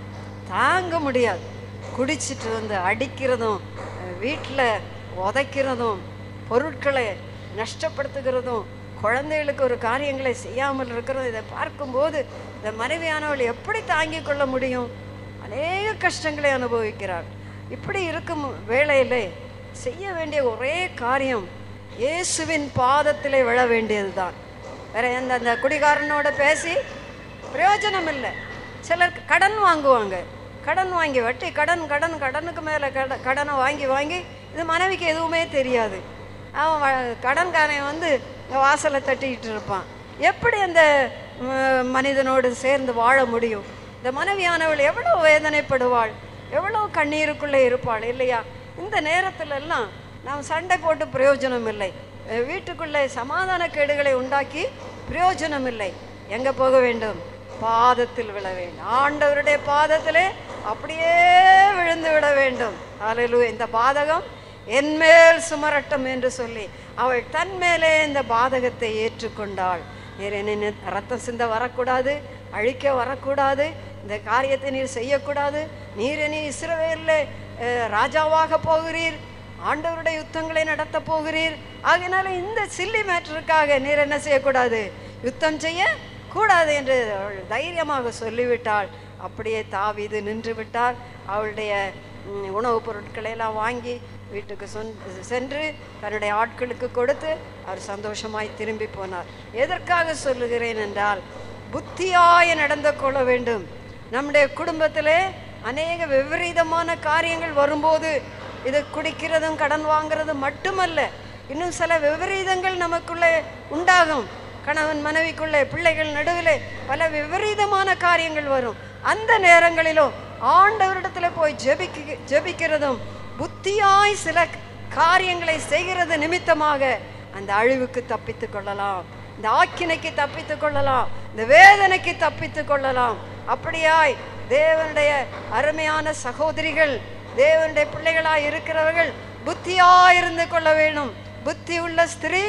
தாங்க முடியாது குடிச்சிட்டு வந்து அடிக்கிறதும் வீட்டில் உதைக்கிறதும் பொருட்களை நஷ்டப்படுத்துகிறதும் குழந்தைகளுக்கு ஒரு காரியங்களை செய்யாமல் இருக்கிறதும் இதை பார்க்கும்போது இந்த மனைவியானவள் எப்படி தாங்கிக் கொள்ள முடியும் அநேக கஷ்டங்களை அனுபவிக்கிறாள் இப்படி இருக்கும் வேளையிலே செய்ய வேண்டிய ஒரே காரியம் இயேசுவின் பாதத்திலே விழ வேண்டியதுதான் வேற எந்த அந்த குடிகாரனோட பேசி பிரயோஜனம் இல்லை சிலர் கடன் வாங்குவாங்க கடன் வாங்கி வட்டி கடன் கடன் கடனுக்கு மேலே கட கடனை வாங்கி வாங்கி இது மனைவிக்கு எதுவுமே தெரியாது அவன் வ- கடன்காரன் வந்து இங்க வாசலை தட்டிக்கிட்டு இருப்பான் எப்படி அந்த ம், மனிதனோடு சேர்ந்து வாழ முடியும் இந்த மனைவியானவள் எவ்வளோ வேதனைப்படுவாள் எவ்வளோ கண்ணீருக்குள்ளே இருப்பாள் இல்லையா இந்த நேரத்துல எல்லாம் நாம் சண்டை போட்டு பிரயோஜனம் இல்லை அஹ் வீட்டுக்குள்ளே சமாதான கேடுகளை உண்டாக்கி பிரயோஜனம் இல்லை எங்கே போக வேண்டும் பாதத்தில் விழ வேண்டும் ஆண்டவருடைய பாதத்திலே அப்படியே விழுந்து விட வேண்டும் அல்லேலூயா இந்த பாதகம் என்மேல் சுமரட்டும் என்று சொல்லி அவள் தன் மேலே இந்த பாதகத்தை ஏற்றுக்கொண்டாள் நீர் என்னை ரத்தம் சிந்த வரக்கூடாது அழிக்க வரக்கூடாது இந்த காரியத்தை நீர் செய்யக்கூடாது நீர் இனி இஸ்ரவேலில் அஹ், ராஜாவாக போகிறீர் ஆண்டவருடைய யுத்தங்களை நடத்த போகிறீர் ஆகையினால இந்த சில்லி மேட்டருக்காக நீர் என்ன செய்யக்கூடாது யுத்தம் செய்ய கூடாது என்று அவள் தைரியமாக சொல்லிவிட்டாள் அப்படியே தாவீது நின்று விட்டார் அவளுடைய ம், உணவுப் பொருட்களை எல்லாம் வாங்கி வீட்டுக்கு சொன் சென்று தன்னுடைய ஆட்களுக்கு கொடுத்து அவர் சந்தோஷமாய் திரும்பி போனார் எதற்காக சொல்லுகிறேன் என்றால் புத்தியாய நடந்து கொள்ள வேண்டும் நம்முடைய குடும்பத்திலே அநேக விபரீதமான காரியங்கள் வரும்போது இது குடிக்கிறதும் கடன் வாங்குறதும் மட்டுமல்ல இன்னும் சில விபரீதங்கள் நமக்குள்ளே உண்டாகும் கணவன் மனைவிக்குள்ளே பிள்ளைகள் நடுவிலே பல விபரீதமான காரியங்கள் வரும் அந்த நேரங்களிலும் ஆண்டவரிடத்துல போய் ஜெபிக்க ஜெபிக்கிறதும் புத்தியாய் சில காரியங்களை செய்கிறது நிமித்தமாக அந்த அழிவுக்கு தப்பித்து கொள்ளலாம் இந்த ஆக்கினைக்கு தப்பித்து கொள்ளலாம் இந்த வேதனைக்கு தப்பித்து கொள்ளலாம் அப்படியாய் தேவனுடைய அருமையான சகோதரிகள் தேவனுடைய பிள்ளைகளாய் இருக்கிறவர்கள் புத்தியாய் இருந்து கொள்ள வேணும் புத்தி உள்ள ஸ்திரீ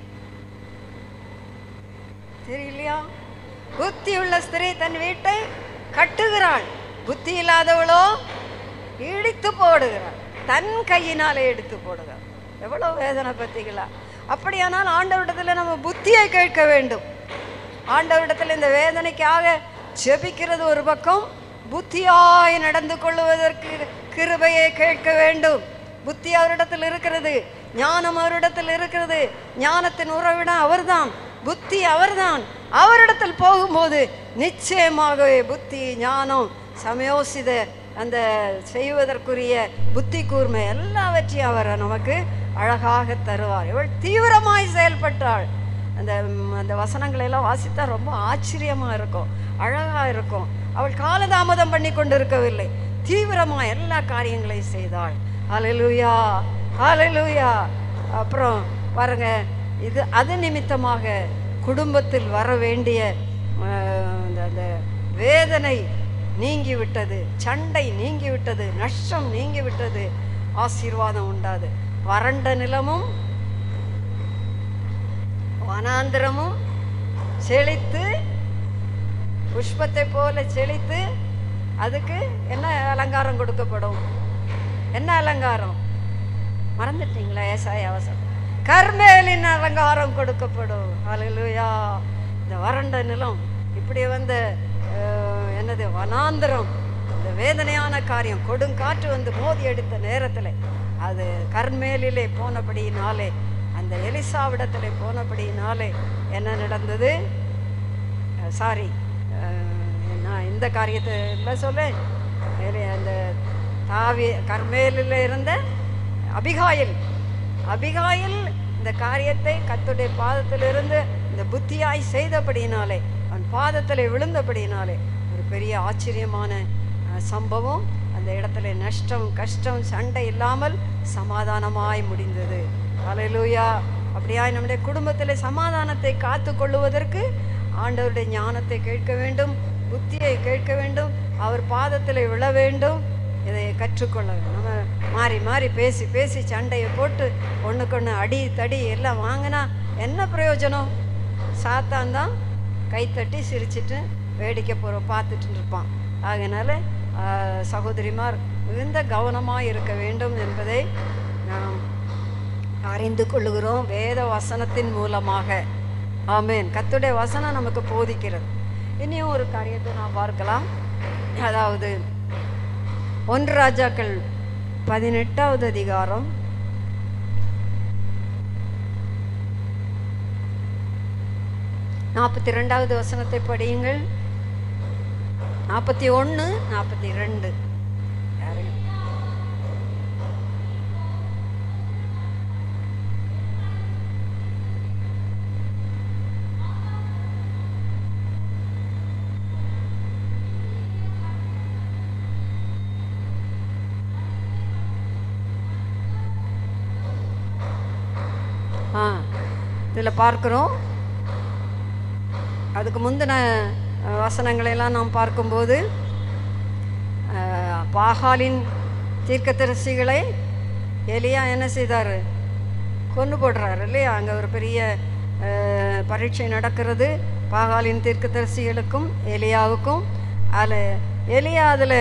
தெரியலையா புத்தி உள்ள ஸ்திரீ தன் வீட்டை கட்டுகிறாள் புத்தி இல்லாதவளோ இடித்து போடுகிறாள் தன் கையினாலே எடுத்து போடுகிறாள் எவ்வளவு வேதனை பத்திகளா அப்படியானால் ஆண்டவரிடத்துல நம்ம புத்தியை கேட்க வேண்டும் ஆண்டவரிடத்தில் இந்த வேதனைக்காக ஜெபிக்கிறது ஒரு பக்கம் புத்தியாய் நடந்து கொள்வதற்கு கிருபையை கேட்க வேண்டும் புத்தி அவரிடத்தில் இருக்கிறது ஞானம் அவரிடத்தில் இருக்கிறது ஞானத்தின் உறவிடம் அவர்தான் புத்தி அவர்தான் அவரிடத்தில் போகும்போது நிச்சயமாகவே புத்தி ஞானம் சமயோசித அந்த செய்வதற்குரிய புத்தி கூர்மை எல்லாவற்றையும் அவர் நமக்கு அழகாக தருவார் இவள் தீவிரமாய் செயல்பட்டாள் அந்த ம், அந்த வசனங்களை எல்லாம் வாசித்தா ரொம்ப ஆச்சரியமா இருக்கும் அழகா இருக்கும் அவள் காலதாமதம் பண்ணி கொண்டு இருக்கவில்லை தீவிரமா எல்லா காரியங்களையும் செய்தாள் ஹalleluya ஹalleluya அப்புறம் பாருங்க இது அது நிமித்தமாக குடும்பத்தில் வர வேண்டிய அஹ், அந்த அந்த வேதனை நீங்கி விட்டது சண்டை நீங்கி விட்டது நஷ்டம் நீங்கி விட்டது ஆசீர்வாதம் உண்டாது வறண்ட நிலமும் வனாந்திரமும் செழித்து புஷ்பத்தை போல செழித்து அதுக்கு என்ன அலங்காரம் கொடுக்கப்படும் என்ன அலங்காரம் மறந்துட்டீங்களா ஏசாய அவசரம் கர்மேலின் அலங்காரம் கொடுக்கப்படும் ஹalleluya இந்த வறண்ட நிலம் இப்படி வந்து அஹ், என்னது வனாந்திரம் இந்த வேதனையான காரியம் கொடுங்காற்று வந்து மோதி அடித்த நேரத்தில் அது கர்மேலிலே போனபடியினாலே அந்த எலிசாவிடத்திலே போனபடியினாலே என்ன நடந்தது சாரி நான் இந்த காரியத்தை இல்லை சொல்லேன் எலி- அந்த தாவி கர்மேலில் இருந்த அபிகாயில் அபிகாயில் இந்த காரியத்தை கத்துடைய பாதத்திலிருந்து இந்த புத்தியாய் செய்தபடியினாலே அவன் பாதத்தில் விழுந்தபடியினாலே ஒரு பெரிய ஆச்சரியமான அஹ், சம்பவம் அந்த இடத்துல நஷ்டம் கஷ்டம் சண்டை இல்லாமல் சமாதானமாய் முடிந்தது ஹalleluya அப்படியாய் நம்முடைய குடும்பத்தில் சமாதானத்தை காத்து கொள்ளுவதற்கு ஆண்டவருடைய ஞானத்தை கேட்க வேண்டும் புத்தியை கேட்க வேண்டும் அவர் பாதத்தில் விழ வேண்டும் இதை கற்றுக்கொள்ள வேண்டும் நம்ம மாறி மாறி பேசி பேசி சண்டையை போட்டு ஒன்றுக்கொன்று அடி தடி எல்லாம் வாங்கினா என்ன பிரயோஜனம் சாத்தான் தான் கைத்தட்டி சிரிச்சிட்டு வேடிக்கை போகிற பார்த்துட்டு இருப்பான் அதனால் சகோதரிமார் மிகுந்த கவனமாக இருக்க வேண்டும் என்பதை நாம் அறிந்து கொள்ளுகிறோம் வேத வசனத்தின் மூலமாக ஆமென் கத்துடைய வசனம் நமக்கு போதிக்கிறது இனியும் ஒரு காரியத்தை நாம் பார்க்கலாம் அதாவது ஒன்று ராஜாக்கள் பதினெட்டாவது அதிகாரம் நாற்பத்தி ரெண்டாவது வசனத்தை படியுங்கள் நாற்பத்தி ஒன்று நாற்பத்தி ரெண்டு ஆ இதில் பார்க்குறோம் அதுக்கு முந்தின அஹ், வசனங்களையெல்லாம் நாம் பார்க்கும்போது அஹ், பாகாலின் தீர்க்கதரிசிகளை எலியா என்ன செய்தார் கொண்டு போடுறாரு இல்லையா அங்கே ஒரு பெரிய அஹ், பரீட்சை நடக்கிறது பாகாலின் தீர்க்கதரிசிகளுக்கும் எலியாவுக்கும் அதில் எலியா அதில்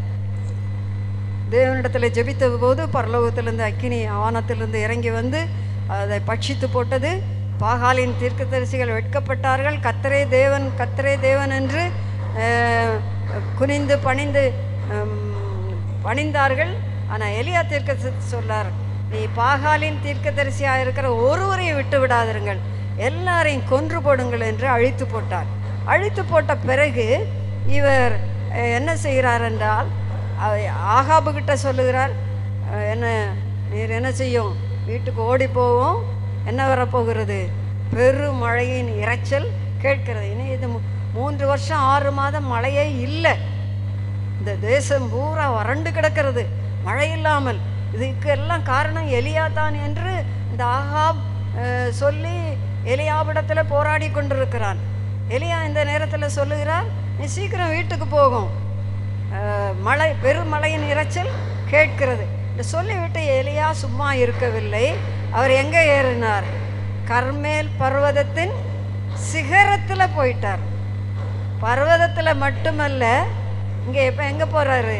தேவனிடத்தில் ஜெபித்த போது பரலோகத்திலிருந்து அக்கினி வானத்திலிருந்து இறங்கி வந்து அதை பட்சித்து போட்டது பாகாலின் தீர்க்கதரிசிகள் வெட்கப்பட்டார்கள் கத்தரே தேவன் கத்தரே தேவன் என்று அஹ், குனிந்து பணிந்து ஹம், பணிந்தார்கள் ஆனால் எலியா தீர்க்க சொல்லார் நீ பாகாலின் தீர்க்கதரிசியாக இருக்கிற ஒருவரையும் விட்டு விடாதிருங்கள் எல்லாரையும் கொன்று போடுங்கள் என்று அழித்து போட்டார் அழித்து போட்ட பிறகு இவர் அஹ், என்ன செய்கிறார் என்றால் அவ- ஆகாபு கிட்ட சொல்லுகிறார் அஹ், என்ன நீர் என்ன செய்யும் வீட்டுக்கு ஓடி போவோம் என்ன வரப்போகிறது பெரும் மழையின் இரைச்சல் கேட்கிறது இனி இது மூ- மூன்று வருஷம் ஆறு மாதம் மழையே இல்லை இந்த தேசம் பூரா வறண்டு கிடக்கிறது மழை இல்லாமல் இதுக்கு எல்லாம் காரணம் எலியா தான் என்று இந்த ஆகாப் அஹ், சொல்லி எலியாவிடத்தில் போராடி கொண்டிருக்கிறான் எலியா இந்த நேரத்தில் சொல்லுகிறார் நீ சீக்கிரம் வீட்டுக்கு போகும் அஹ், மழை பெருமழையின் இரைச்சல் கேட்கிறது இந்த சொல்லிவிட்டு எலியா சும்மா இருக்கவில்லை அவர் எங்கே ஏறினார் கர்மேல் பர்வதத்தின் சிகரத்தில் போயிட்டார் பர்வதத்தில் மட்டுமல்ல இங்கே இப்போ எங்கே போகிறாரு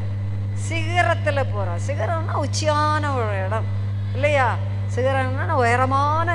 சிகரத்தில் போகிறார் சிகரம்னா உச்சியான ஒரு இடம் இல்லையா சிகரம்னா உயரமான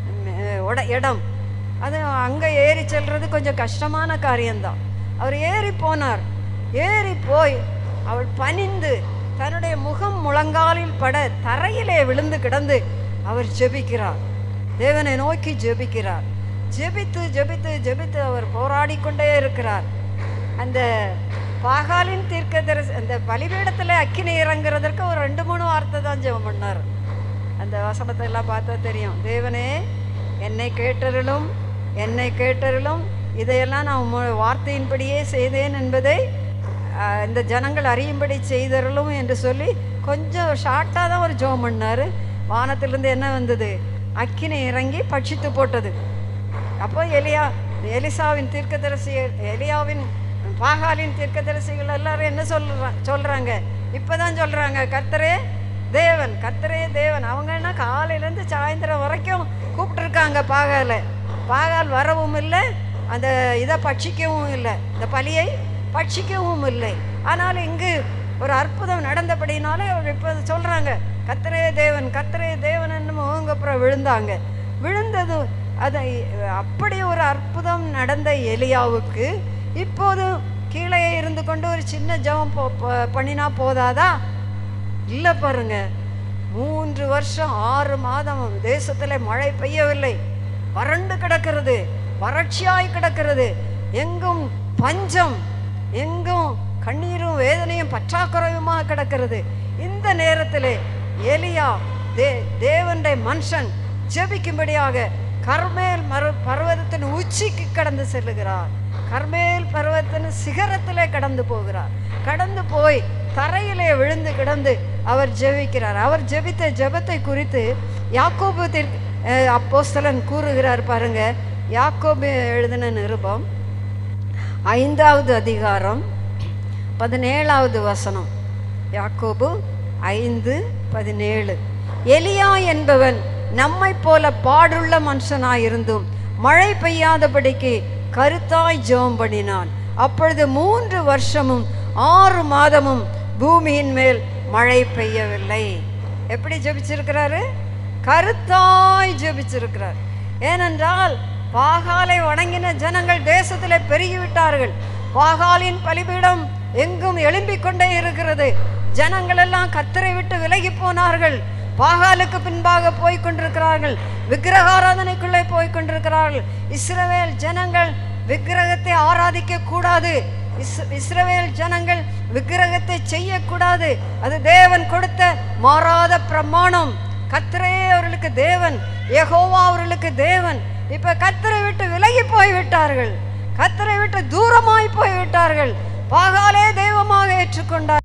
ம், உட இடம் அது அங்கே ஏறி செல்றது கொஞ்சம் கஷ்டமான காரியம்தான் அவர் ஏறி போனார் ஏறி போய் அவள் பணிந்து தன்னுடைய முகம் முழங்காலில் பட தரையிலே விழுந்து கிடந்து அவர் ஜெபிக்கிறார் தேவனை நோக்கி ஜெபிக்கிறார் ஜெபித்து ஜெபித்து ஜெபித்து அவர் போராடி கொண்டே இருக்கிறார் அந்த பாகாலின் தீர்க்கதரிசி அந்த பலிபீடத்தில் அக்கினி இறங்குறதற்கு ஒரு ரெண்டு மூணு வார்த்தை தான் ஜெபம் பண்ணார் அந்த வசனத்தை எல்லாம் பார்த்தா தெரியும் தேவனே என்னை கேட்டருளும் என்னை கேட்டருளும் இதையெல்லாம் நான் உம்ம வார்த்தையின்படியே செய்தேன் என்பதை ஆஹ், இந்த ஜனங்கள் அறியும்படி செய்தருளும் என்று சொல்லி கொஞ்சம் ஷார்ட்டாக தான் ஒரு ஜெபம் பண்ணார் வானத்திலிருந்து என்ன வந்தது அக்கினி இறங்கி பட்சித்து போட்டது அப்போ எலியா எலிசாவின் தீர்க்கதரிசி எலியாவின் பாகாலின் தீர்க்கதரிசிகள் எல்லாரும் என்ன சொல்றா சொல்றாங்க இப்பதான் சொல்றாங்க கர்த்தரே தேவன் கர்த்தரே தேவன் அவங்க என்ன காலையிலேருந்து சாயந்தரம் வரைக்கும் கூப்பிட்டுருக்காங்க பாகால பாகால் வரவும் இல்லை அந்த இதை பட்சிக்கவும் இல்லை இந்த பலியை பட்சிக்கவும் இல்லை ஆனால் இங்கு ஒரு அற்புதம் நடந்தபடினாலே அவர் இப்போ சொல்றாங்க கர்த்தரே தேவன் கர்த்தரே தேவன் அவங்க அப்புறம் விழுந்தாங்க விழுந்தது அதை அப்படி ஒரு அற்புதம் நடந்த எலியாவுக்கு இப்போது கீழே இருந்து கொண்டு ஒரு சின்ன ஜெபம் போ- ப- பண்ணினா போதாதா இல்லை பாருங்க மூன்று வருஷம் ஆறு மாதம் தேசத்தில் மழை பெய்யவில்லை வறண்டு கிடக்கிறது வறட்சியாய் கிடக்கிறது எங்கும் பஞ்சம் எங்கும் கண்ணீரும் வேதனையும் பற்றாக்குறையுமாக கிடக்கிறது இந்த நேரத்தில் எலியா தே தேவனுடைய மனுஷன் ஜெபிக்கும்படியாக கர்மேல் மரு பர்வதத்தின் உச்சிக்கு கடந்து செல்லுகிறார் கர்மேல் பர்வதத்தின் சிகரத்திலே கடந்து போகிறார் கடந்து போய் தரையிலே விழுந்து கிடந்து அவர் ஜெபிக்கிறார் அவர் ஜெபித்த ஜெபத்தை குறித்து யாக்கோபு தீர்க்க- அஹ் அப்போஸ்தலன் கூறுகிறார் பாருங்க யாக்கோபு எழுதின நிருபம் ஐந்தாவது அதிகாரம் பதினேழாவது வசனம் யாக்கோபு ஐந்து பதினேழு எலியா என்பவன் நம்மைப் போல பாடுள்ள மனுஷனாயிருந்தும் மழை பெய்யாதபடிக்கு கருத்தாய் ஜெபம் பண்ணினான் அப்பொழுது மூன்று வருஷமும் ஆறு மாதமும் பூமியின் மேல் மழை பெய்யவில்லை எப்படி ஜெபிச்சிருக்கிறாரு கருத்தாய் ஜெபிச்சிருக்கிறார் ஏனென்றால் பாகாலை வணங்கின ஜனங்கள் தேசத்திலே பெருகிவிட்டார்கள் பாகாலின் பலிபீடம் எங்கும் எழும்பிக் கொண்டே இருக்கிறது ஜனங்கள் எல்லாம் கத்தரை விட்டு விலகி போனார்கள் பாகாலுக்கு பின்பாக போய் கொண்டிருக்கிறார்கள் விக்கிரகாராதனைக்குள்ளே போய் கொண்டிருக்கிறார்கள் இஸ்ரவேல் ஜனங்கள் விக்கிரகத்தை ஆராதிக்க கூடாது இஸ் இஸ்ரவேல் ஜனங்கள் விக்கிரகத்தை செய்யக்கூடாது அது தேவன் கொடுத்த மாறாத பிரமாணம் கத்தரே அவர்களுக்கு தேவன் யெகோவா அவர்களுக்கு தேவன் இப்ப கத்தரை விட்டு விலகி போய் விட்டார்கள் கத்தரை விட்டு தூரமாய் போய் விட்டார்கள் பாகாலே தெய்வமாக ஏற்றுக்கொண்டார்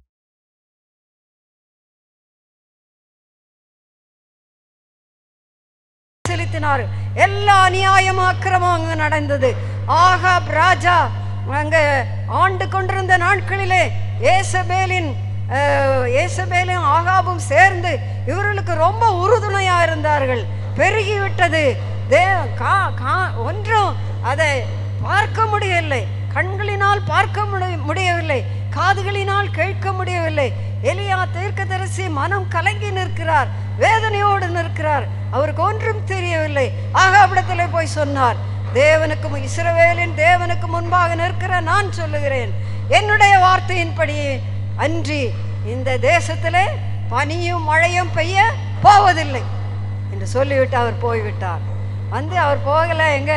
செலுத்தினார் எல்லா அநியாயம் அக்கிரமம் அங்கு நடந்தது ஆகாப் ராஜா அங்க ஆண்டு கொண்டிருந்த நாட்களிலே ஏசபேலின் அஹ், ஏசபேலும் ஆகாபும் சேர்ந்து இவர்களுக்கு ரொம்ப உறுதுணையா இருந்தார்கள் பெருகிவிட்டது தே கா கா ஒன்றும் அதை பார்க்க முடியவில்லை கண்களினால் பார்க்க முடி- முடியவில்லை காதுகளினால் கேட்க முடியவில்லை எலியா தீர்க்கதரிசி மனம் கலங்கி நிற்கிறார் வேதனையோடு நிற்கிறார் அவருக்கு ஒன்றும் தெரியவில்லை ஆகாபிடத்தில் போய் சொன்னார் தேவனுக்கு இஸ்ரவேலின் தேவனுக்கு முன்பாக நிற்கிற நான் சொல்லுகிறேன் என்னுடைய வார்த்தையின்படி அன்றி இந்த தேசத்திலே பனியும் மழையும் பெய்ய போவதில்லை என்று சொல்லிவிட்டு அவர் போய்விட்டார் வந்து அவர் போகல எங்க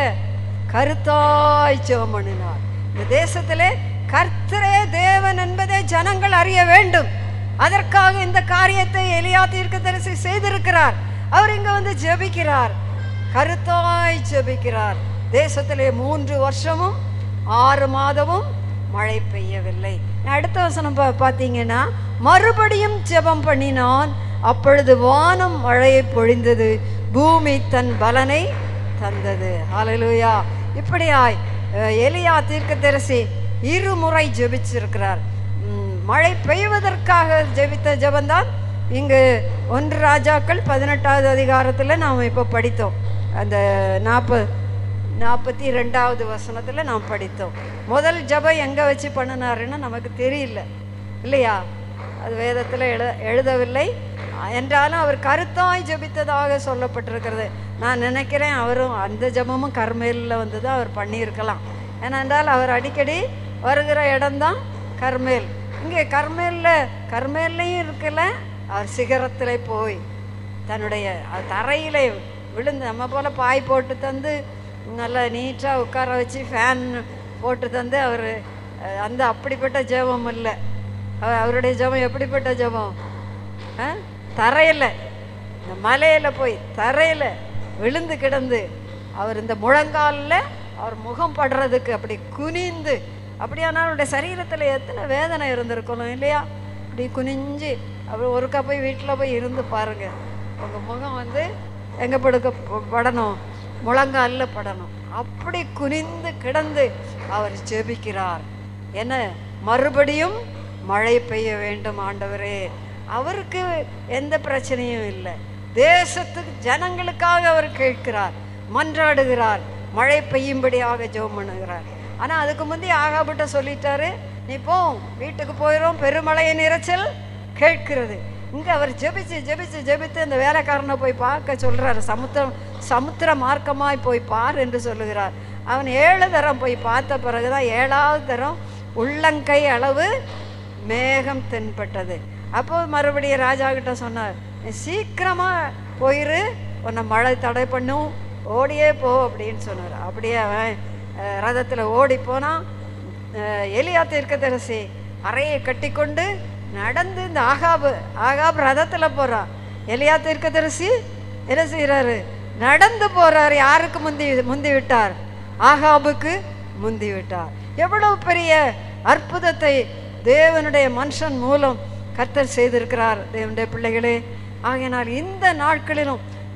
கருத்தாய் ஜெபம் பண்ணினார் இந்த தேசத்திலே கர்த்தரே தேவன் என்பதை ஜனங்கள் அறிய வேண்டும் அதற்காக இந்த காரியத்தை எலியா தீர்க்கதரிசி செய்திருக்கிறார் அவர் இங்க வந்து ஜெபிக்கிறார் கருத்தாய் ஜெபிக்கிறார் தேசத்திலே மூன்று வருஷமும் ஆறு மாதமும் மழை பெய்யவில்லை அடுத்த வசனம் பா- பார்த்தீங்கன்னா மறுபடியும் ஜெபம் பண்ணினான் அப்பொழுது வானம் மழையை பொழிந்தது பூமி தன் பலனை தந்தது ஹalleluya இப்படியாய் அஹ், எலியா தீர்க்கதரிசி இருமுறை ஜெபிச்சிருக்கிறார் ம், மழை பெய்வதற்காக ஜெபித்த ஜெபந்தான் இங்கு ஒன்று ராஜாக்கள் பதினெட்டாவது அதிகாரத்தில் நாம் இப்போ படித்தோம் அந்த நாற்பது நாற்பத்தி ரெண்டாவது வசனத்தில் நாம் படித்தோம் முதல் ஜெபம் எங்கே வச்சு பண்ணினாருன்னு நமக்கு தெரியல இல்லையா அது வேதத்தில் எழு எழுதவில்லை என்றாலும் அவர் கருத்தாய் ஜெபித்ததாக சொல்லப்பட்டிருக்கிறது நான் நினைக்கிறேன் அவரும் அந்த ஜெபமும் கர்மேலில் வந்து தான் அவர் பண்ணியிருக்கலாம் ஏனென்றால் அவர் அடிக்கடி வருகிற இடம்தான் கர்மேல் இங்கே கர்மேலில் கர்மேல்லையும் இருக்கல அவர் சிகரத்தில் போய் தன்னுடைய அது தரையிலே விழுந்து நம்ம போல் பாய் போட்டு தந்து நல்லா நீட்டாக உட்கார வச்சு ஃபேன் போட்டு தந்து அவர் அந்த அப்படிப்பட்ட ஜெபம் இல்லை அவ- அவருடைய ஜெபம் எப்படிப்பட்ட ஜெபம் ஆ தரையில் இந்த மலையில் போய் தரையில் விழுந்து கிடந்து அவர் இந்த முழங்காலில் அவர் முகம் படுறதுக்கு அப்படி குனிந்து அப்படியானா அவருடைய சரீரத்தில் எத்தனை வேதனை இருந்திருக்கணும் இல்லையா இப்படி குனிஞ்சு அவர் ஒருக்கா போய் வீட்டில் போய் இருந்து பாருங்க உங்கள் முகம் வந்து எங்கே படுக்க ப- படணும் முழங்காலில் படணும் அப்படி குனிந்து கிடந்து அவர் ஜெபிக்கிறார் என்ன மறுபடியும் மழை பெய்ய வேண்டும் ஆண்டவரே அவருக்கு எந்த பிரச்சனையும் இல்லை தேசத்துக்கு ஜனங்களுக்காக அவர் கேட்கிறார் மன்றாடுகிறார் மழை பெய்யும்படியாக ஜெபம் பண்ணுகிறார் ஆனால் அதுக்கு முந்தைய ஆகாபிட்ட சொல்லிட்டாரு நீ போ வீட்டுக்கு போயிடும் பெருமழையின் இரைச்சல் கேட்கிறது இங்கே அவர் ஜெபிச்சு ஜெபிச்சு ஜெபித்து அந்த வேலைக்காரனை போய் பார்க்க சொல்றாரு சமுத்திரம் சமுத்திர மார்க்கமாய் போய் பார் என்று சொல்லுகிறார் அவன் ஏழு தரம் போய் பார்த்த பிறகுதான் ஏழாவது தரம் உள்ளங்கை அளவு மேகம் தென்பட்டது அப்போ மறுபடியும் ராஜா கிட்ட சொன்னார் நீ சீக்கிரமா போயிரு உன்னை மழை தடை பண்ணும் ஓடியே போ அப்படின்னு சொன்னார் அப்படியே அவன் அஹ், ரதத்துல ஓடி போனான் அஹ், எலியா தீர்க்கதரிசி அறையை கட்டிக்கொண்டு நடந்து இந்த ஆகாபு ஆகாப் ரதத்துல போறான் எலியா தீர்க்கதரிசி என்ன செய்றாரு நடந்து போறார் யாருக்கு முந்தி முந்தி விட்டார் ஆகாபுக்கு முந்தி விட்டார் எவ்வளவு பெரிய அற்புதத்தை தேவனுடைய மனுஷன் மூலம் கர்த்தர் செய்திருக்கிறார் தேவனுடைய பிள்ளைகளே ஆகையினால் இந்த நாட்களிலும்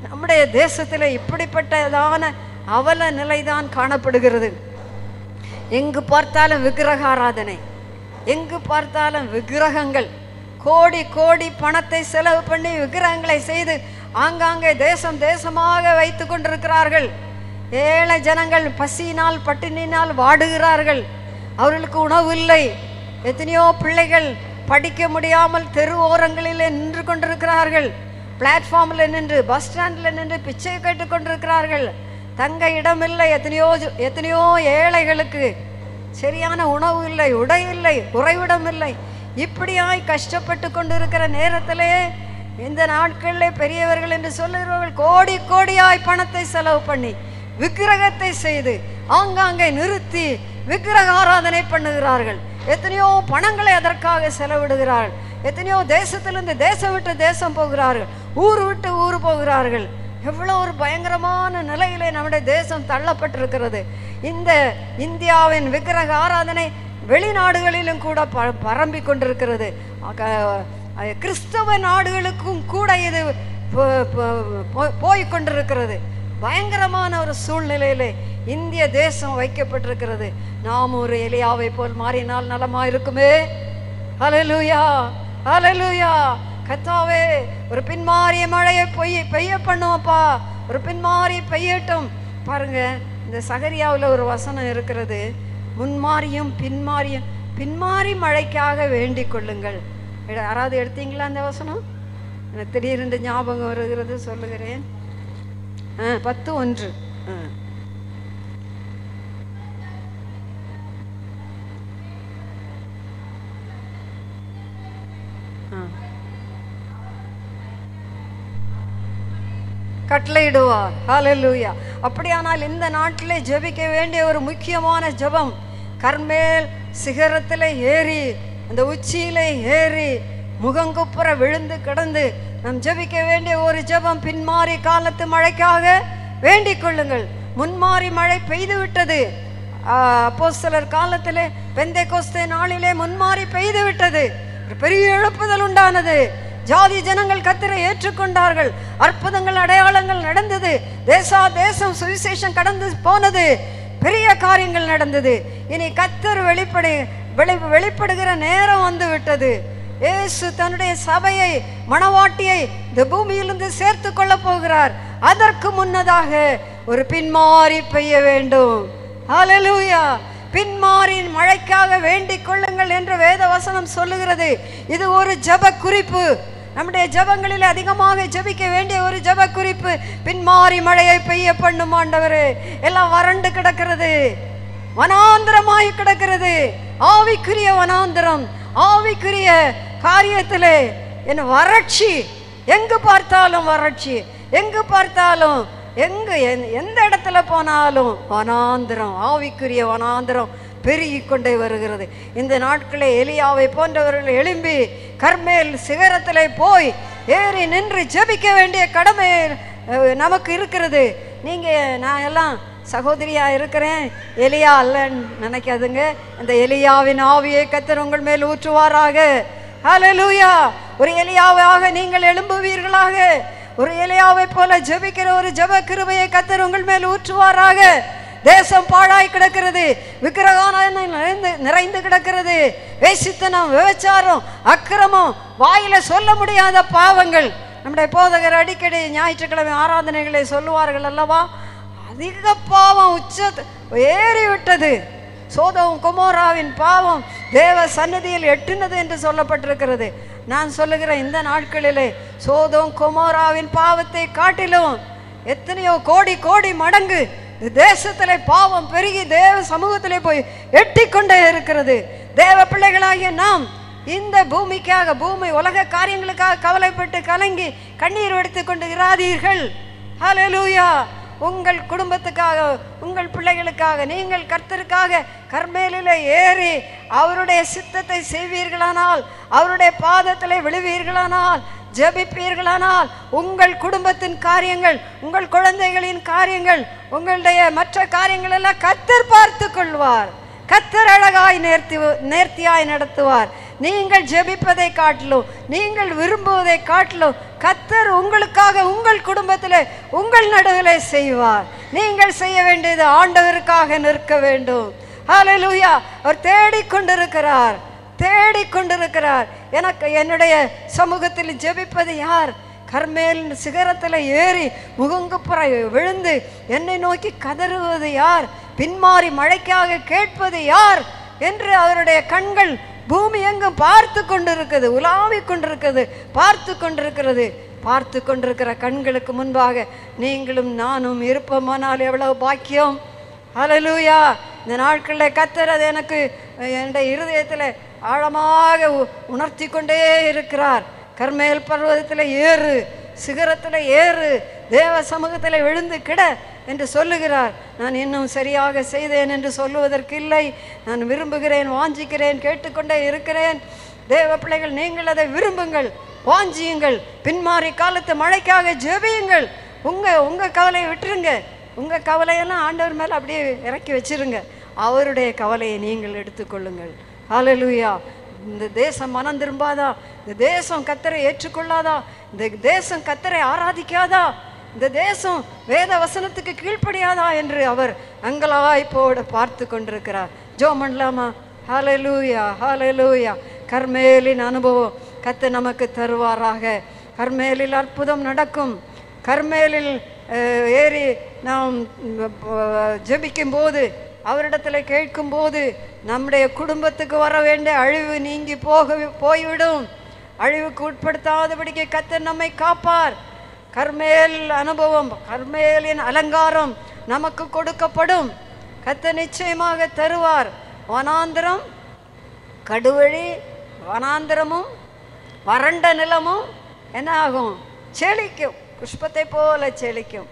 நம்முடைய தேசத்தில் இப்படிப்பட்டதான அவல நிலைதான் காணப்படுகிறது எங்கு பார்த்தாலும் விக்கிரக ஆராதனை எங்கு பார்த்தாலும் விக்கிரகங்கள் கோடி கோடி பணத்தை செலவு பண்ணி விக்கிரகங்களை செய்து ஆங்காங்கே தேசம் தேசமாக வைத்து கொண்டிருக்கிறார்கள் ஏழை ஜனங்கள் பசியினால் பட்டினினால் வாடுகிறார்கள் அவர்களுக்கு உணவு இல்லை எத்தனையோ பிள்ளைகள் படிக்க முடியாமல் தெரு ஓரங்களிலே நின்று கொண்டிருக்கிறார்கள் பிளாட்ஃபார்மில் நின்று பஸ் ஸ்டாண்டில் நின்று பிச்சை கேட்டுக் கொண்டிருக்கிறார்கள் தங்க இடமில்லை எத்தனையோ ஜ- எத்தனையோ ஏழைகளுக்கு சரியான உணவு இல்லை உடை இல்லை உறைவிடம் இல்லை இப்படியாய் கஷ்டப்பட்டு கொண்டிருக்கிற நேரத்திலே இந்த நாட்களிலே பெரியவர்கள் என்று சொல்லுகிறவர்கள் கோடி கோடியாய் பணத்தை செலவு பண்ணி விக்கிரகத்தை செய்து ஆங்காங்கே நிறுத்தி விக்கிரக ஆராதனை பண்ணுகிறார்கள் எத்தனையோ பணங்களை அதற்காக செலவிடுகிறார்கள் எத்தனையோ தேசத்திலிருந்து தேசம் விட்டு தேசம் போகிறார்கள் ஊர் விட்டு ஊர் போகிறார்கள் எவ்வளோ ஒரு பயங்கரமான நிலையிலே நம்முடைய தேசம் தள்ளப்பட்டிருக்கிறது இந்த இந்தியாவின் விக்கிரக ஆராதனை வெளிநாடுகளிலும் கூட ப பரம்பிக் கொண்டிருக்கிறது ஆக, அஹ், கிறிஸ்தவ நாடுகளுக்கும் கூட இது போ- போ- போ- போய்க் கொண்டிருக்கிறது பயங்கரமான ஒரு சூழ்நிலையிலே இந்திய தேசம் வைக்கப்பட்டிருக்கிறது நாம் ஒரு எலியாவை போல் மாறினால் நலமா இருக்குமே ஹalleluya ஹalleluya கத்தாவே ஒரு பின்மாறிய மழையை பொய் பெய்ய பண்ணுவோப்பா ஒரு பின்மாறி பெய்யட்டும் பாருங்க இந்த சகரியாவில் ஒரு வசனம் இருக்கிறது முன்மாறியும் பின்மாறியும் பின்மாறி மழைக்காக வேண்டிக் கொள்ளுங்கள் எட- யாராவது எடுத்தீங்களா அந்த வசனம் எனக்கு திடீரென்று ஞாபகம் வருகிறது சொல்லுகிறேன் ஆ பத்து ஒன்று ஆ ஆ. கட்டளையிடுவார் ஹalleluya அப்படியானால் இந்த நாட்டிலே ஜெபிக்க வேண்டிய ஒரு முக்கியமான ஜெபம் கர்மேல் சிகரத்தில் ஏறி அந்த உச்சியிலே ஏறி முகங்குப்புற விழுந்து கிடந்து நாம் ஜெபிக்க வேண்டிய ஒரு ஜெபம் பின்மாறி காலத்து மழைக்காக வேண்டிக் கொள்ளுங்கள் முன்மாறி மழை பெய்து விட்டது அப்போஸ்தலர் காலத்திலே பெந்தை கோஸ்தே நாளிலே முன்மாறி பெய்து விட்டது ஒரு பெரிய எழுப்புதல் உண்டானது ஜாதி ஜனங்கள் கத்திரை ஏற்றுக்கொண்டார்கள் அற்புதங்கள் அடையாளங்கள் நடந்தது தேசா தேசம் சுவிசேஷம் கடந்து போனது பெரிய காரியங்கள் நடந்தது இனி கத்தர் வெளிப்படை வெளி வெளிப்படுகிற நேரம் வந்து விட்டது இயேசு தன்னுடைய சபையை மணவாட்டியை இந்த பூமியிலிருந்து சேர்த்து கொள்ள போகிறார் அதற்கு முன்னதாக ஒரு பின்மாறி பெய்ய வேண்டும் ஹalleluya பின்மாறின் மழைக்காக வேண்டிக் கொள்ளுங்கள் என்று வேத வசனம் சொல்லுகிறது இது ஒரு ஜெப குறிப்பு நம்முடைய ஜெபங்களில் அதிகமாக ஜெபிக்க வேண்டிய ஒரு ஜெப குறிப்பு பின்மாறி மழையை பெய்ய பண்ணும் ஆண்டவரே எல்லாம் வறண்டு கிடக்கிறது வனாந்திரமாய் கிடக்கிறது ஆவிக்குரிய வனாந்திரம் ஆவிக்குரிய காரியத்திலே என் வறட்சி எங்கு பார்த்தாலும் வறட்சி எங்கு பார்த்தாலும் எங்கு எந்- எந்த இடத்துல போனாலும் வனாந்திரம் ஆவிக்குரிய வனாந்திரம் பெருகிக் கொண்டே வருகிறது இந்த நாட்களே எலியாவை போன்றவர்கள் எழும்பி கர்மேல் சிகரத்திலே போய் ஏறி நின்று ஜெபிக்க வேண்டிய கடமை அஹ், நமக்கு இருக்கிறது நீங்க நான் எல்லாம் சகோதரியா இருக்கிறேன் எலியா அல்லன்னு நினைக்காதுங்க இந்த எலியாவின் ஆவியை கத்தர் உங்கள் மேல் ஊற்றுவாராக ஹalleluya ஒரு எலியாவாக நீங்கள் எழும்புவீர்களாக ஒரு எலியாவை போல ஜெபிக்கிற ஒரு ஜெப கிருபையை கத்தர் உங்கள் மேல் ஊற்றுவாராக தேசம் பாழாய் கிடக்கிறது விக்கிரகான நிறைந்து நிறைந்து கிடக்கிறது வேசித்தனம் விபச்சாரம் அக்கிரமம் வாயில சொல்ல முடியாத பாவங்கள் நம்முடைய போதகர் அடிக்கடி ஞாயிற்றுக்கிழமை ஆராதனைகளை சொல்லுவார்கள் அல்லவா அதிக பாவம் உச்ச ஏறி விட்டது சோதம் குமோராவின் பாவம் தேவ சன்னதியில் எட்டுனது என்று சொல்லப்பட்டிருக்கிறது நான் சொல்லுகிற இந்த நாட்களிலே சோதம் குமோராவின் பாவத்தை காட்டிலும் எத்தனையோ கோடி கோடி மடங்கு இந்த தேசத்திலே பாவம் பெருகி தேவ சமூகத்திலே போய் எட்டிக்கொண்டே இருக்கிறது தேவ பிள்ளைகளாகிய நாம் இந்த பூமிக்காக பூமி உலக காரியங்களுக்காக கவலைப்பட்டு கலங்கி கண்ணீர் வடித்துக் கொண்டு இராதீர்கள் ஹalleluya உங்கள் குடும்பத்துக்காக உங்கள் பிள்ளைகளுக்காக நீங்கள் கர்த்தருக்காக கர்மேலிலே ஏறி அவருடைய சித்தத்தை செய்வீர்களானால் அவருடைய பாதத்திலே விழுவீர்களானால் ஜெபிப்பீர்களானால் உங்கள் குடும்பத்தின் காரியங்கள் உங்கள் குழந்தைகளின் காரியங்கள் உங்களுடைய மற்ற காரியங்கள் எல்லாம் கர்த்தர் பார்த்து கொள்வார் கத்தர் அழகாய் நேர்த்தி நேர்த்தியாய் நடத்துவார் நீங்கள் ஜெபிப்பதை காட்டிலும் நீங்கள் விரும்புவதை காட்டிலும் கத்தர் உங்களுக்காக உங்கள் குடும்பத்தில் உங்கள் நடுவிலே செய்வார் நீங்கள் செய்ய வேண்டியது ஆண்டவருக்காக நிற்க வேண்டும் ஹalleluya அவர் தேடிக்கொண்டிருக்கிறார் தேடிக்கொண்டிருக்கிறார் எனக்கு என்னுடைய சமூகத்தில் ஜெபிப்பது யார் கர்மேல் சிகரத்தில் ஏறி முகங்குப்புற விழுந்து என்னை நோக்கி கதறுவது யார் பின்மாறி மழைக்காக கேட்பது யார் என்று அவருடைய கண்கள் பூமி எங்கும் பார்த்து கொண்டிருக்கிறது உலாவிக் கொண்டிருக்கிறது பார்த்து கொண்டிருக்கிறது பார்த்து கொண்டிருக்கிற கண்களுக்கு முன்பாக நீங்களும் நானும் இருப்போமானால் எவ்வளவு பாக்கியம் ஹalleluya இந்த நாட்களில் கத்தர் அது எனக்கு என்னுடைய இருதயத்தில் ஆழமாக உ- உணர்த்தி கொண்டே இருக்கிறார் கர்மேல் பர்வதத்தில் ஏறு சிகரத்தில் ஏறு தேவ சமூகத்தில் விழுந்து கிட என்று சொல்லுகிறார் நான் இன்னும் சரியாக செய்தேன் என்று சொல்லுவதற்கு இல்லை நான் விரும்புகிறேன் வாஞ்சிக்கிறேன் கேட்டுக்கொண்டே இருக்கிறேன் தேவ பிள்ளைகள் நீங்கள் அதை விரும்புங்கள் வாஞ்சியுங்கள் பின்மாறி காலத்து மழைக்காக ஜெபியுங்கள் உங்க உங்க கவலையை விட்டுருங்க உங்க கவலையெல்லாம் ஆண்டவர் மேல அப்படியே இறக்கி வச்சிருங்க அவருடைய கவலையை நீங்கள் எடுத்துக்கொள்ளுங்கள் ஹalleluya இந்த தேசம் மனம் திரும்பாதா இந்த தேசம் கத்தரை ஏற்றுக்கொள்ளாதா இந்த தேசம் கத்தரை ஆராதிக்காதா இந்த தேசம் வேத வசனத்துக்கு கீழ்ப்படியாதா என்று அவர் அங்கலாய்ப்போடு பார்த்து கொண்டிருக்கிறார் ஜோ பண்ணலாமா ஹalleluya ஹalleluya கர்மேலின் அனுபவம் கத்து நமக்கு தருவாராக கர்மேலில் அற்புதம் நடக்கும் கர்மேலில் அஹ், ஏறி நாம் ஜெபிக்கும் போது அவரிடத்தில் கேட்கும்போது நம்முடைய குடும்பத்துக்கு வர வேண்டிய அழிவு நீங்கி போக போய்விடும் அழிவுக்கு உட்படுத்தாதபடிக்கு கத்தர் நம்மை காப்பார் கர்மேல் அனுபவம் கர்மேலின் அலங்காரம் நமக்கு கொடுக்கப்படும் கத்த நிச்சயமாக தருவார் வனாந்திரம் கடுவழி வனாந்திரமும் வறண்ட நிலமும் என்ன ஆகும் செழிக்கும் புஷ்பத்தை போல செழிக்கும்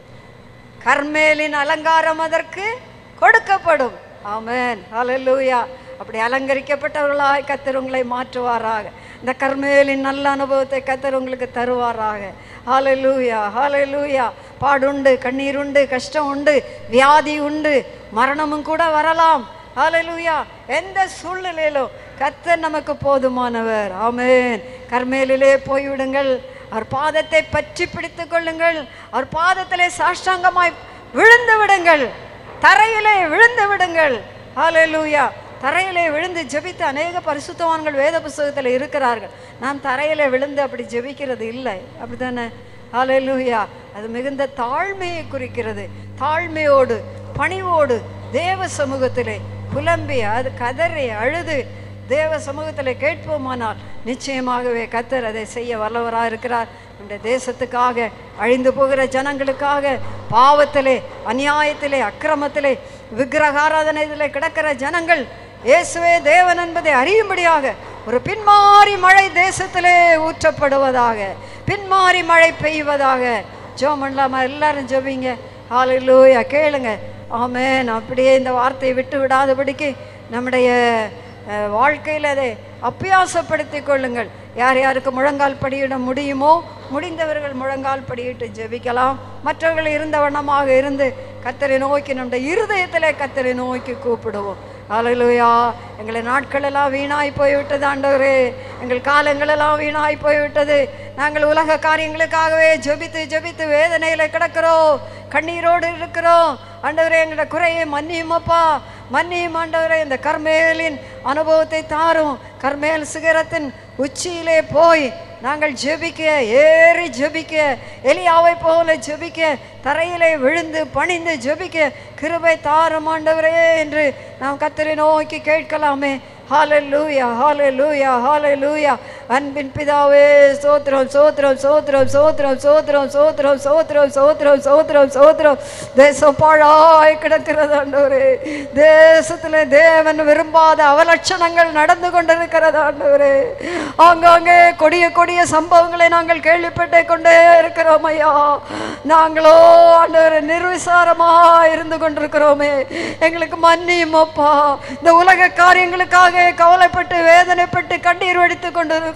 கர்மேலின் அலங்காரம் அதற்கு கொடுக்கப்படும் ஆமென் ஹalleluya அப்படி அலங்கரிக்கப்பட்டவர்களாய் கத்தர் உங்களை மாற்றுவாராக இந்த கர்மேலின் நல்ல அனுபவத்தை கத்தர் உங்களுக்கு தருவாராக ஹalleluya ஹalleluya பாடுண்டு கண்ணீர் உண்டு கஷ்டம் உண்டு வியாதி உண்டு மரணமும் கூட வரலாம் ஹalleluya எந்த சூழ்நிலையிலும் கத்தர் நமக்கு போதுமானவர் ஆமென் கர்மேலிலே போய்விடுங்கள் அவர் பாதத்தை பற்றி பிடித்துக் கொள்ளுங்கள் அவர் பாதத்திலே சாஷ்டாங்கமாய் விழுந்து விடுங்கள் தரையிலே விழுந்து விடுங்கள் ஹalleluya தரையிலே விழுந்து ஜெபித்து அநேக பரிசுத்தவான்கள் வேத புஸ்தகத்தில் இருக்கிறார்கள் நாம் தரையிலே விழுந்து அப்படி ஜெபிக்கிறது இல்லை அப்படிதானே ஹalleluya அது மிகுந்த தாழ்மையை குறிக்கிறது தாழ்மையோடு பணிவோடு தேவ சமூகத்திலே புலம்பி அது கதறி அழுது தேவ சமூகத்தில் கேட்போமானால் நிச்சயமாகவே கத்தர் அதை செய்ய வல்லவராக இருக்கிறார் நம்முடைய தேசத்துக்காக அழிந்து போகிற ஜனங்களுக்காக பாவத்திலே அநியாயத்திலே அக்கிரமத்திலே விக்கிரகாராதனையிலே கிடக்கிற ஜனங்கள் இயேசுவே தேவன் என்பதை அறியும்படியாக ஒரு பின்மாறி மழை தேசத்திலே ஊற்றப்படுவதாக பின்மாறி மழை பெய்வதாக ஜோம் பண்ணலாமா எல்லாரும் ஜெபிங்க ஹalleluya கேளுங்க ஆமென் அப்படியே இந்த வார்த்தையை விட்டு விடாதபடிக்கு நம்முடைய அஹ், வாழ்க்கையில் அதை அப்பியாசப்படுத்திக் கொள்ளுங்கள் யார் யாருக்கு முழங்கால் படியிட முடியுமோ முடிந்தவர்கள் முழங்கால் படியிட்டு ஜெபிக்கலாம் மற்றவர்கள் இருந்த வண்ணமாக இருந்து கத்தரை நோக்கி நம்முடைய இருதயத்திலே கத்தரை நோக்கி கூப்பிடுவோம் அலையிலுயா எங்களை நாட்கள் எல்லாம் வீணாய் போய்விட்டது ஆண்டவரே எங்கள் காலங்கள் எல்லாம் வீணாய் போய்விட்டது நாங்கள் உலக காரியங்களுக்காகவே ஜெபித்து ஜெபித்து வேதனையில கிடக்கிறோம் கண்ணீரோடு இருக்கிறோம் ஆண்டவரே எங்களோட குறையை மன்னியுமப்பா மன்னியும் ஆண்டவரே இந்த கர்மேலின் அனுபவத்தை தாரும் கர்மேல் சிகரத்தின் உச்சியிலே போய் நாங்கள் ஜெபிக்க ஏறி ஜெபிக்க எலியாவை போல ஜெபிக்க தரையிலே விழுந்து பணிந்து ஜெபிக்க கிருபை தாரும் ஆண்டவரே என்று நாம் கத்தரை நோக்கி கேட்கலாமே ஹalleluya ஹalleluya ஹalleluya அன்பின் பிதாவே சோத்ரம் சோத்ரம் சோத்ரம் சோத்ரம் சோத்ரம் சோத்ரம் சோத்ரம் சோத்ரம் சோத்ரம் சோத்ரம் தேசம் பாழாய் கிடக்கிறது ஆண்டவரே தேசத்துல தேவன் விரும்பாத அவலட்சணங்கள் நடந்து கொண்டிருக்கிறது ஆண்டவரே ஆங்காங்கே கொடிய கொடிய சம்பவங்களை நாங்கள் கேள்விப்பட்டே கொண்டே இருக்கிறோம் ஐயா நாங்களோ ஆண்டவரே நிர்விசாரமா இருந்து கொண்டிருக்கிறோமே எங்களுக்கு மன்னியும் அப்பா இந்த உலக காரியங்களுக்காக கவலைப்பட்டு வேதனைப்பட்டு கண்ணீர் வடித்து கொண்டிருக்கிறோம்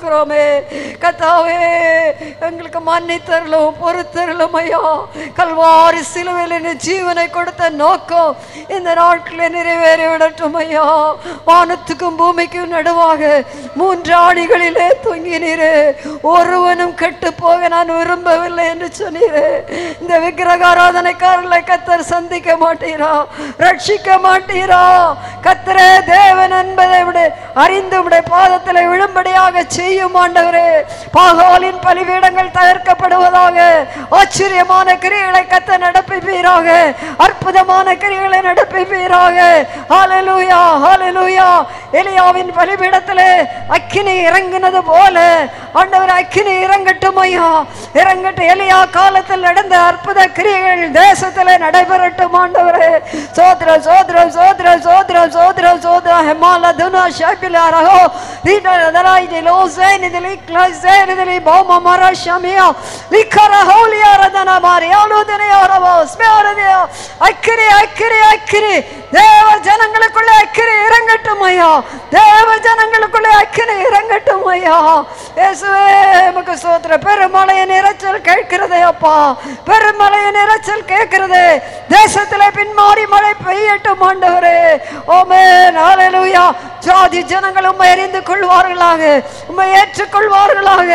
இருக்கிறோமே கத்தாவே எங்களுக்கு மன்னித்தரலும் பொறுத்தரலும் ஐயா கல்வாரி சிலுவையில் நீ ஜீவனை கொடுத்த நோக்கம் இந்த நாட்களில் நிறைவேறி விடட்டும் ஐயா வானத்துக்கும் பூமிக்கும் நடுவாக மூன்று ஆணிகளிலே தொங்கினீரே ஒருவனும் கெட்டு போக நான் விரும்பவில்லை என்று சொன்னீரே இந்த விக்கிரக ஆராதனைக்காரர்களை கத்தர் சந்திக்க மாட்டீரா ரட்சிக்க மாட்டீரா கத்தரே தேவன் என்பதை விட அறிந்து உடைய பாதத்தில் விழும்படியாக செய்யும் ஆண்டவரே பாகாலின் பலிபீடங்கள் தகர்க்கப்படுவதாக ஆச்சரியமான கிரிகளை கத்த நடப்பிப்பீராக அற்புதமான கிரிகளை நடப்பிப்பீராக ஹalleluya ஹalleluya எலியாவின் பலிபீடத்திலே அக்கினி இறங்கினது போல ஆண்டவர் அக்கினி இறங்கட்டும் ஐயா இறங்கட்டும் எலியா காலத்தில் நடந்த அற்புத கிரியைகள் தேசத்திலே நடைபெறட்டும் ஆண்டவரே சோத்ர சோத்ர சோத்ர சோத்ர சோத்ர சோத்ர ஹெமால துனா ஷாபிலா ரஹோ தீன தராய் தி லோசைன் தி லிக்லசைன் தி பௌம மர ஷமியா லிக்கர ஹோலியா ரதன மாரி ஆலோதனை ஆரவோ ஸ்மேரதியா அக்கிரி அக்கிரி அக்கிரி தேவ ஜனங்களுக்குள்ளே அக்கிரி இறங்கட்டும் ஐயா தேவ ஜனங்களுக்குள்ளே அக்கிரி இறங்கட்டும் ஐயா இயேசுவே நமக்கு சோத்திர பெருமழையின் இரைச்சல் கேட்கிறதே அப்பா பெருமழையின் இரைச்சல் கேட்கிறது தேசத்திலே பின்மாறி மழை பெய்யட்டும் ஆண்டவரே ஓமேன் ஹalleluya ஜாதி ஜனங்கள் உம்மை அறிந்து கொள்வார்களாக உம்மை ஏற்றுக்கொள்வார்களாக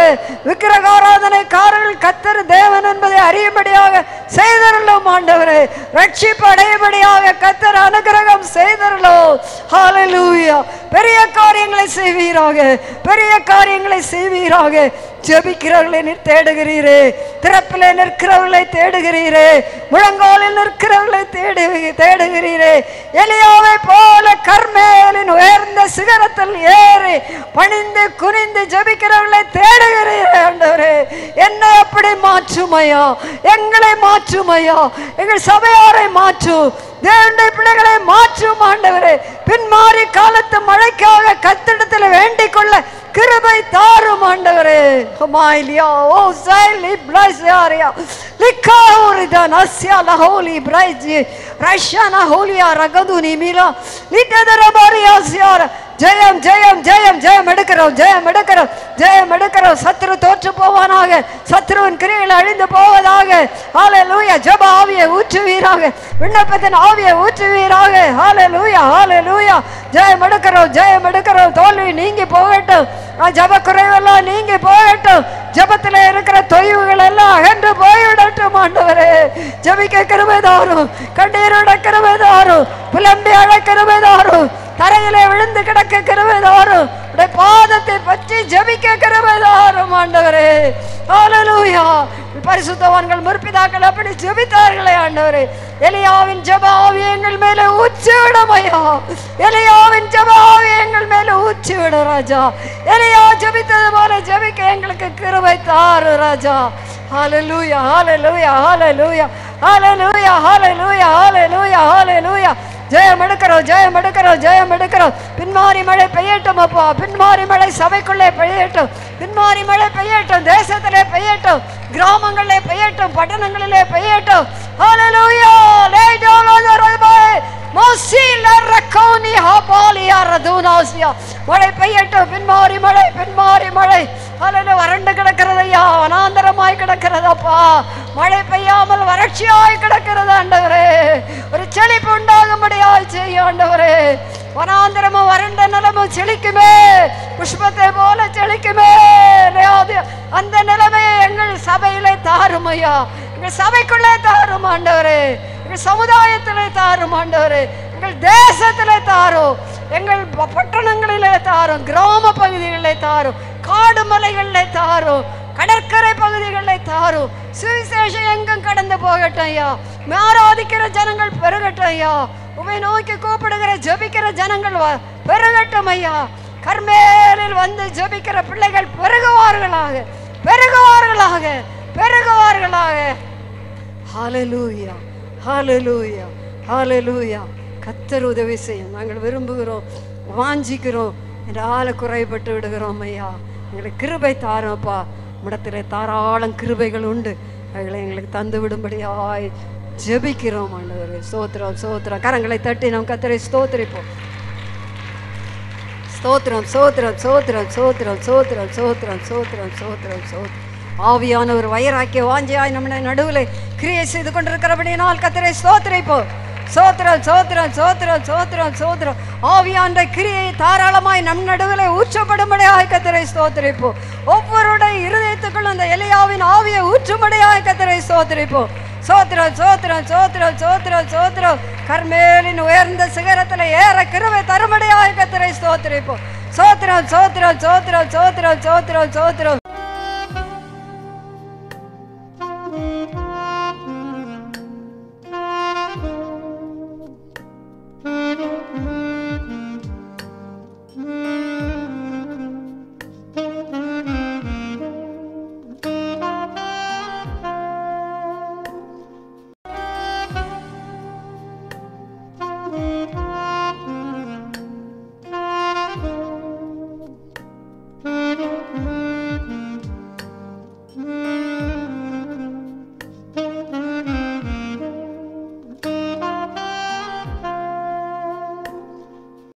விக்கிரகாராதனைக்காரர்கள் கத்தர் தேவன் என்பதை அறியும்படியாக செய்தரலும் ஆண்டவரே ரட்சிப்பு அடையும்படியாக கத்தர் அனுகிரகம் செய்தரலும் ஹalleluya பெரிய காரியங்களை செய்வீராக பெரிய காரியங்களை செய்வீராக ஜெபிக்கிறவர்களை நீர் தேடுகிறீரே திறப்பிலே நிற்கிறவர்களை தேடுகிறீரே முழங்காலில் நிற்கிறவர்களை தேடு தேடுகிறீரே எலியாவை போல கர்மேலின் உயர்ந்த சிகரத்தில் ஏறி பணிந்து குனிந்து ஜெபிக்கிறவர்களை தேடுகிறீரே ஆண்டவரே என்னை அப்படி மாற்றுமையா எங்களை மாற்றுமையா எங்கள் சபையாரை மாற்று தேவனுடைய பிள்ளைகளை மாற்றும் ஆண்டவரே பின்மாறி காலத்து மழைக்காக கத்திடத்தில் வேண்டிக் கொள்ள கிருபை தாரும் ஆண்டவரே ஹமாயிலியா ஓ சைலி பிளஸ் யாரியா லிக்காவுரிதா நஸ்யா லஹோலி பிரைஜி ரஷ்யானா ஹோலியா ரகதுனி மீலா லிட்டதர பாரியாசியார ஜெயம் ஜெயம் ஜெயம் ஜெயம் எடுக்கிறோம் ஜெயம் எடுக்கிறோம் ஜெயம் எடுக்கிறோம் சத்ரு தோற்று போவானாக சத்ருவின் கிரியில் அழிந்து போவதாக ஹalleluya ஜெப ஆவியை ஊற்றுவீராக விண்ணப்பத்தின் ஆவியை ஊற்றுவீராக ஹalleluya ஹalleluya ஜெயம் எடுக்கிறோம் ஜெயம் எடுக்கிறோம் தோல்வி நீங்கி போகட்டும் ஆ, ஜெப குறைவெல்லாம் நீங்கி போகட்டும் ஜெபத்தில் இருக்கிற தொய்வுகள் எல்லாம் அகன்று போய்விடட்டும் ஆண்டவரே ஜெபிக்க கிருபை தாரும் கண்ணீரோட கிருபை தாரும் புலம்பி அழ கிருபை தாரும் தரையிலே விழுந்து கிடக்க கிருபை தாரும் உடைய பாதத்தை பற்றி ஜெபிக்க கிருபை தாரும் ஆண்டவரே ஹalleluya பரிசுத்தவான்கள் முற்பிதாக்கள் அப்படி ஜெபித்தார்களே ஆண்டவரே எலியாவின் ஜெப ஆவி எங்கள் மேலே ஊற்றி விடும் ஐயா எலியாவின் ஜெப ஆவி எங்கள் மேலே ஊற்றி விடு ராஜா எலியா ஜெபித்தது போல ஜெபிக்க எங்களுக்கு கிருபை தாரு ராஜா ஹalleluya ஹalleluya ஹalleluya ஹalleluya ஹalleluya ஹalleluya ஹalleluya ஜெயம் எடுக்கிறோம் ஜெயம் எடுக்கிறோம் ஜெயம் எடுக்கிறோம் பின்மாரி மழை பெய்யட்டும் அப்பா பின்மாரி மழை சபைக்குள்ளே பெய்யட்டும் பின்மாரி மழை பெய்யட்டும் தேசத்திலே பெய்யட்டும் கிராமங்களிலே பெய்யட்டும் பட்டணங்களிலே பெய்யட்டும் ஹalleluya lay down on the roadway மோசில ரக்கோனி ஹபாலியா ரதுனாசியா மழை பெய்யட்டும் பின்மாரி மழை பின்மாரி மழை அல்லது வறண்டு கிடக்கிறது ஐயா வனாந்தரமாய் கிடக்கிறதப்பா மழை பெய்யாமல் வறட்சியாய் கிடக்கிறது ஆண்டவரே ஒரு செழிப்பு உண்டாகும்படியாய் செய்ய ஆண்டவரே வனாந்தரமும் வறண்ட நிலமும் செழிக்குமே புஷ்பத்தை போல செழிக்குமே இல்லையாது அந்த நிலைமையை எங்கள் சபையிலே தாரும் ஐயா எங்கள் சபைக்குள்ளே தாரும் ஆண்டவரே எங்கள் சமுதாயத்திலே தாரும் ஆண்டவரே எங்கள் தேசத்திலே தாரும் எங்கள் ப- பட்டணங்களிலே தாரும் கிராம பகுதிகளிலே தாரும் காடு மலைகளிலே தாரும் கடற்கரை பகுதிகளிலே தாரும் சுவிசேஷம் எங்கும் கடந்து போகட்டும் ஐயா ஆராதிக்கிற ஜனங்கள் பெருகட்டும் ஐயா உமை நோக்கி கூப்பிடுகிற ஜெபிக்கிற ஜனங்கள் வ- பெருகட்டும் ஐயா கர்மேலில் வந்து ஜெபிக்கிற பிள்ளைகள் பெருகுவார்களாக பெருகுவார்களாக பெருகுவார்களாக ஹalleluya ஹalleluya ஹalleluya கத்தர் உதவி செய்யும் நாங்கள் விரும்புகிறோம் வாஞ்சிக்கிறோம் என்ற ஆளை குறைபட்டு விடுகிறோம் ஐயா எங்களுக்கு கிருபை தாரோப்பா இடத்துல தாராளம் கிருபைகள் உண்டு அவைகளை எங்களுக்கு தந்து விடும்படியாய் ஜெபிக்கிறோம் ஆண்டவரே ஸ்தோத்திரம் ஸ்தோத்திரம் கரங்களை தட்டி நாம் கத்தரை ஸ்தோத்திரிப்போம் ஸ்தோத்திரம் சோத்திரம் சோத்திரம் சோத்திரம் சோத்திரம் சோத்திரம் சோத்திரம் சோத்திரம் சோத்திரம் ஆவியான ஒரு வைராக்கிய வாஞ்சியாய் நம்ம நடுவில் கிரியை செய்து கொண்டிருக்கிறபடியினால் கத்தரை ஸ்தோத்திரிப்போ சோத்திரம் சோத்திரம் சோத்திரம் சோத்திரம் சோத்திரம் ஆவியான்ற கிரியை தாராளமாய் நம் நடுவில் ஊற்றப்படும்படியாய் கத்தரை ஸ்தோத்திரிப்போ ஒவ்வொருடைய இருதயத்துக்குள் அந்த எலியாவின் ஆவியை ஊற்றும்படியாய் கத்தரை ஸ்தோத்திரிப்போ சோத்திரம் சோத்திரம் சோத்திரம் சோத்திரம் சோத்திரம் கர்மேலின் உயர்ந்த சிகரத்தில் ஏற கிருவை தருமடையாய் கத்தரை ஸ்தோத்திரிப்போம் சோத்திரம் சோத்திரம் சோத்திரம் சோத்திரம் சோத்திரம் சோத்திரம்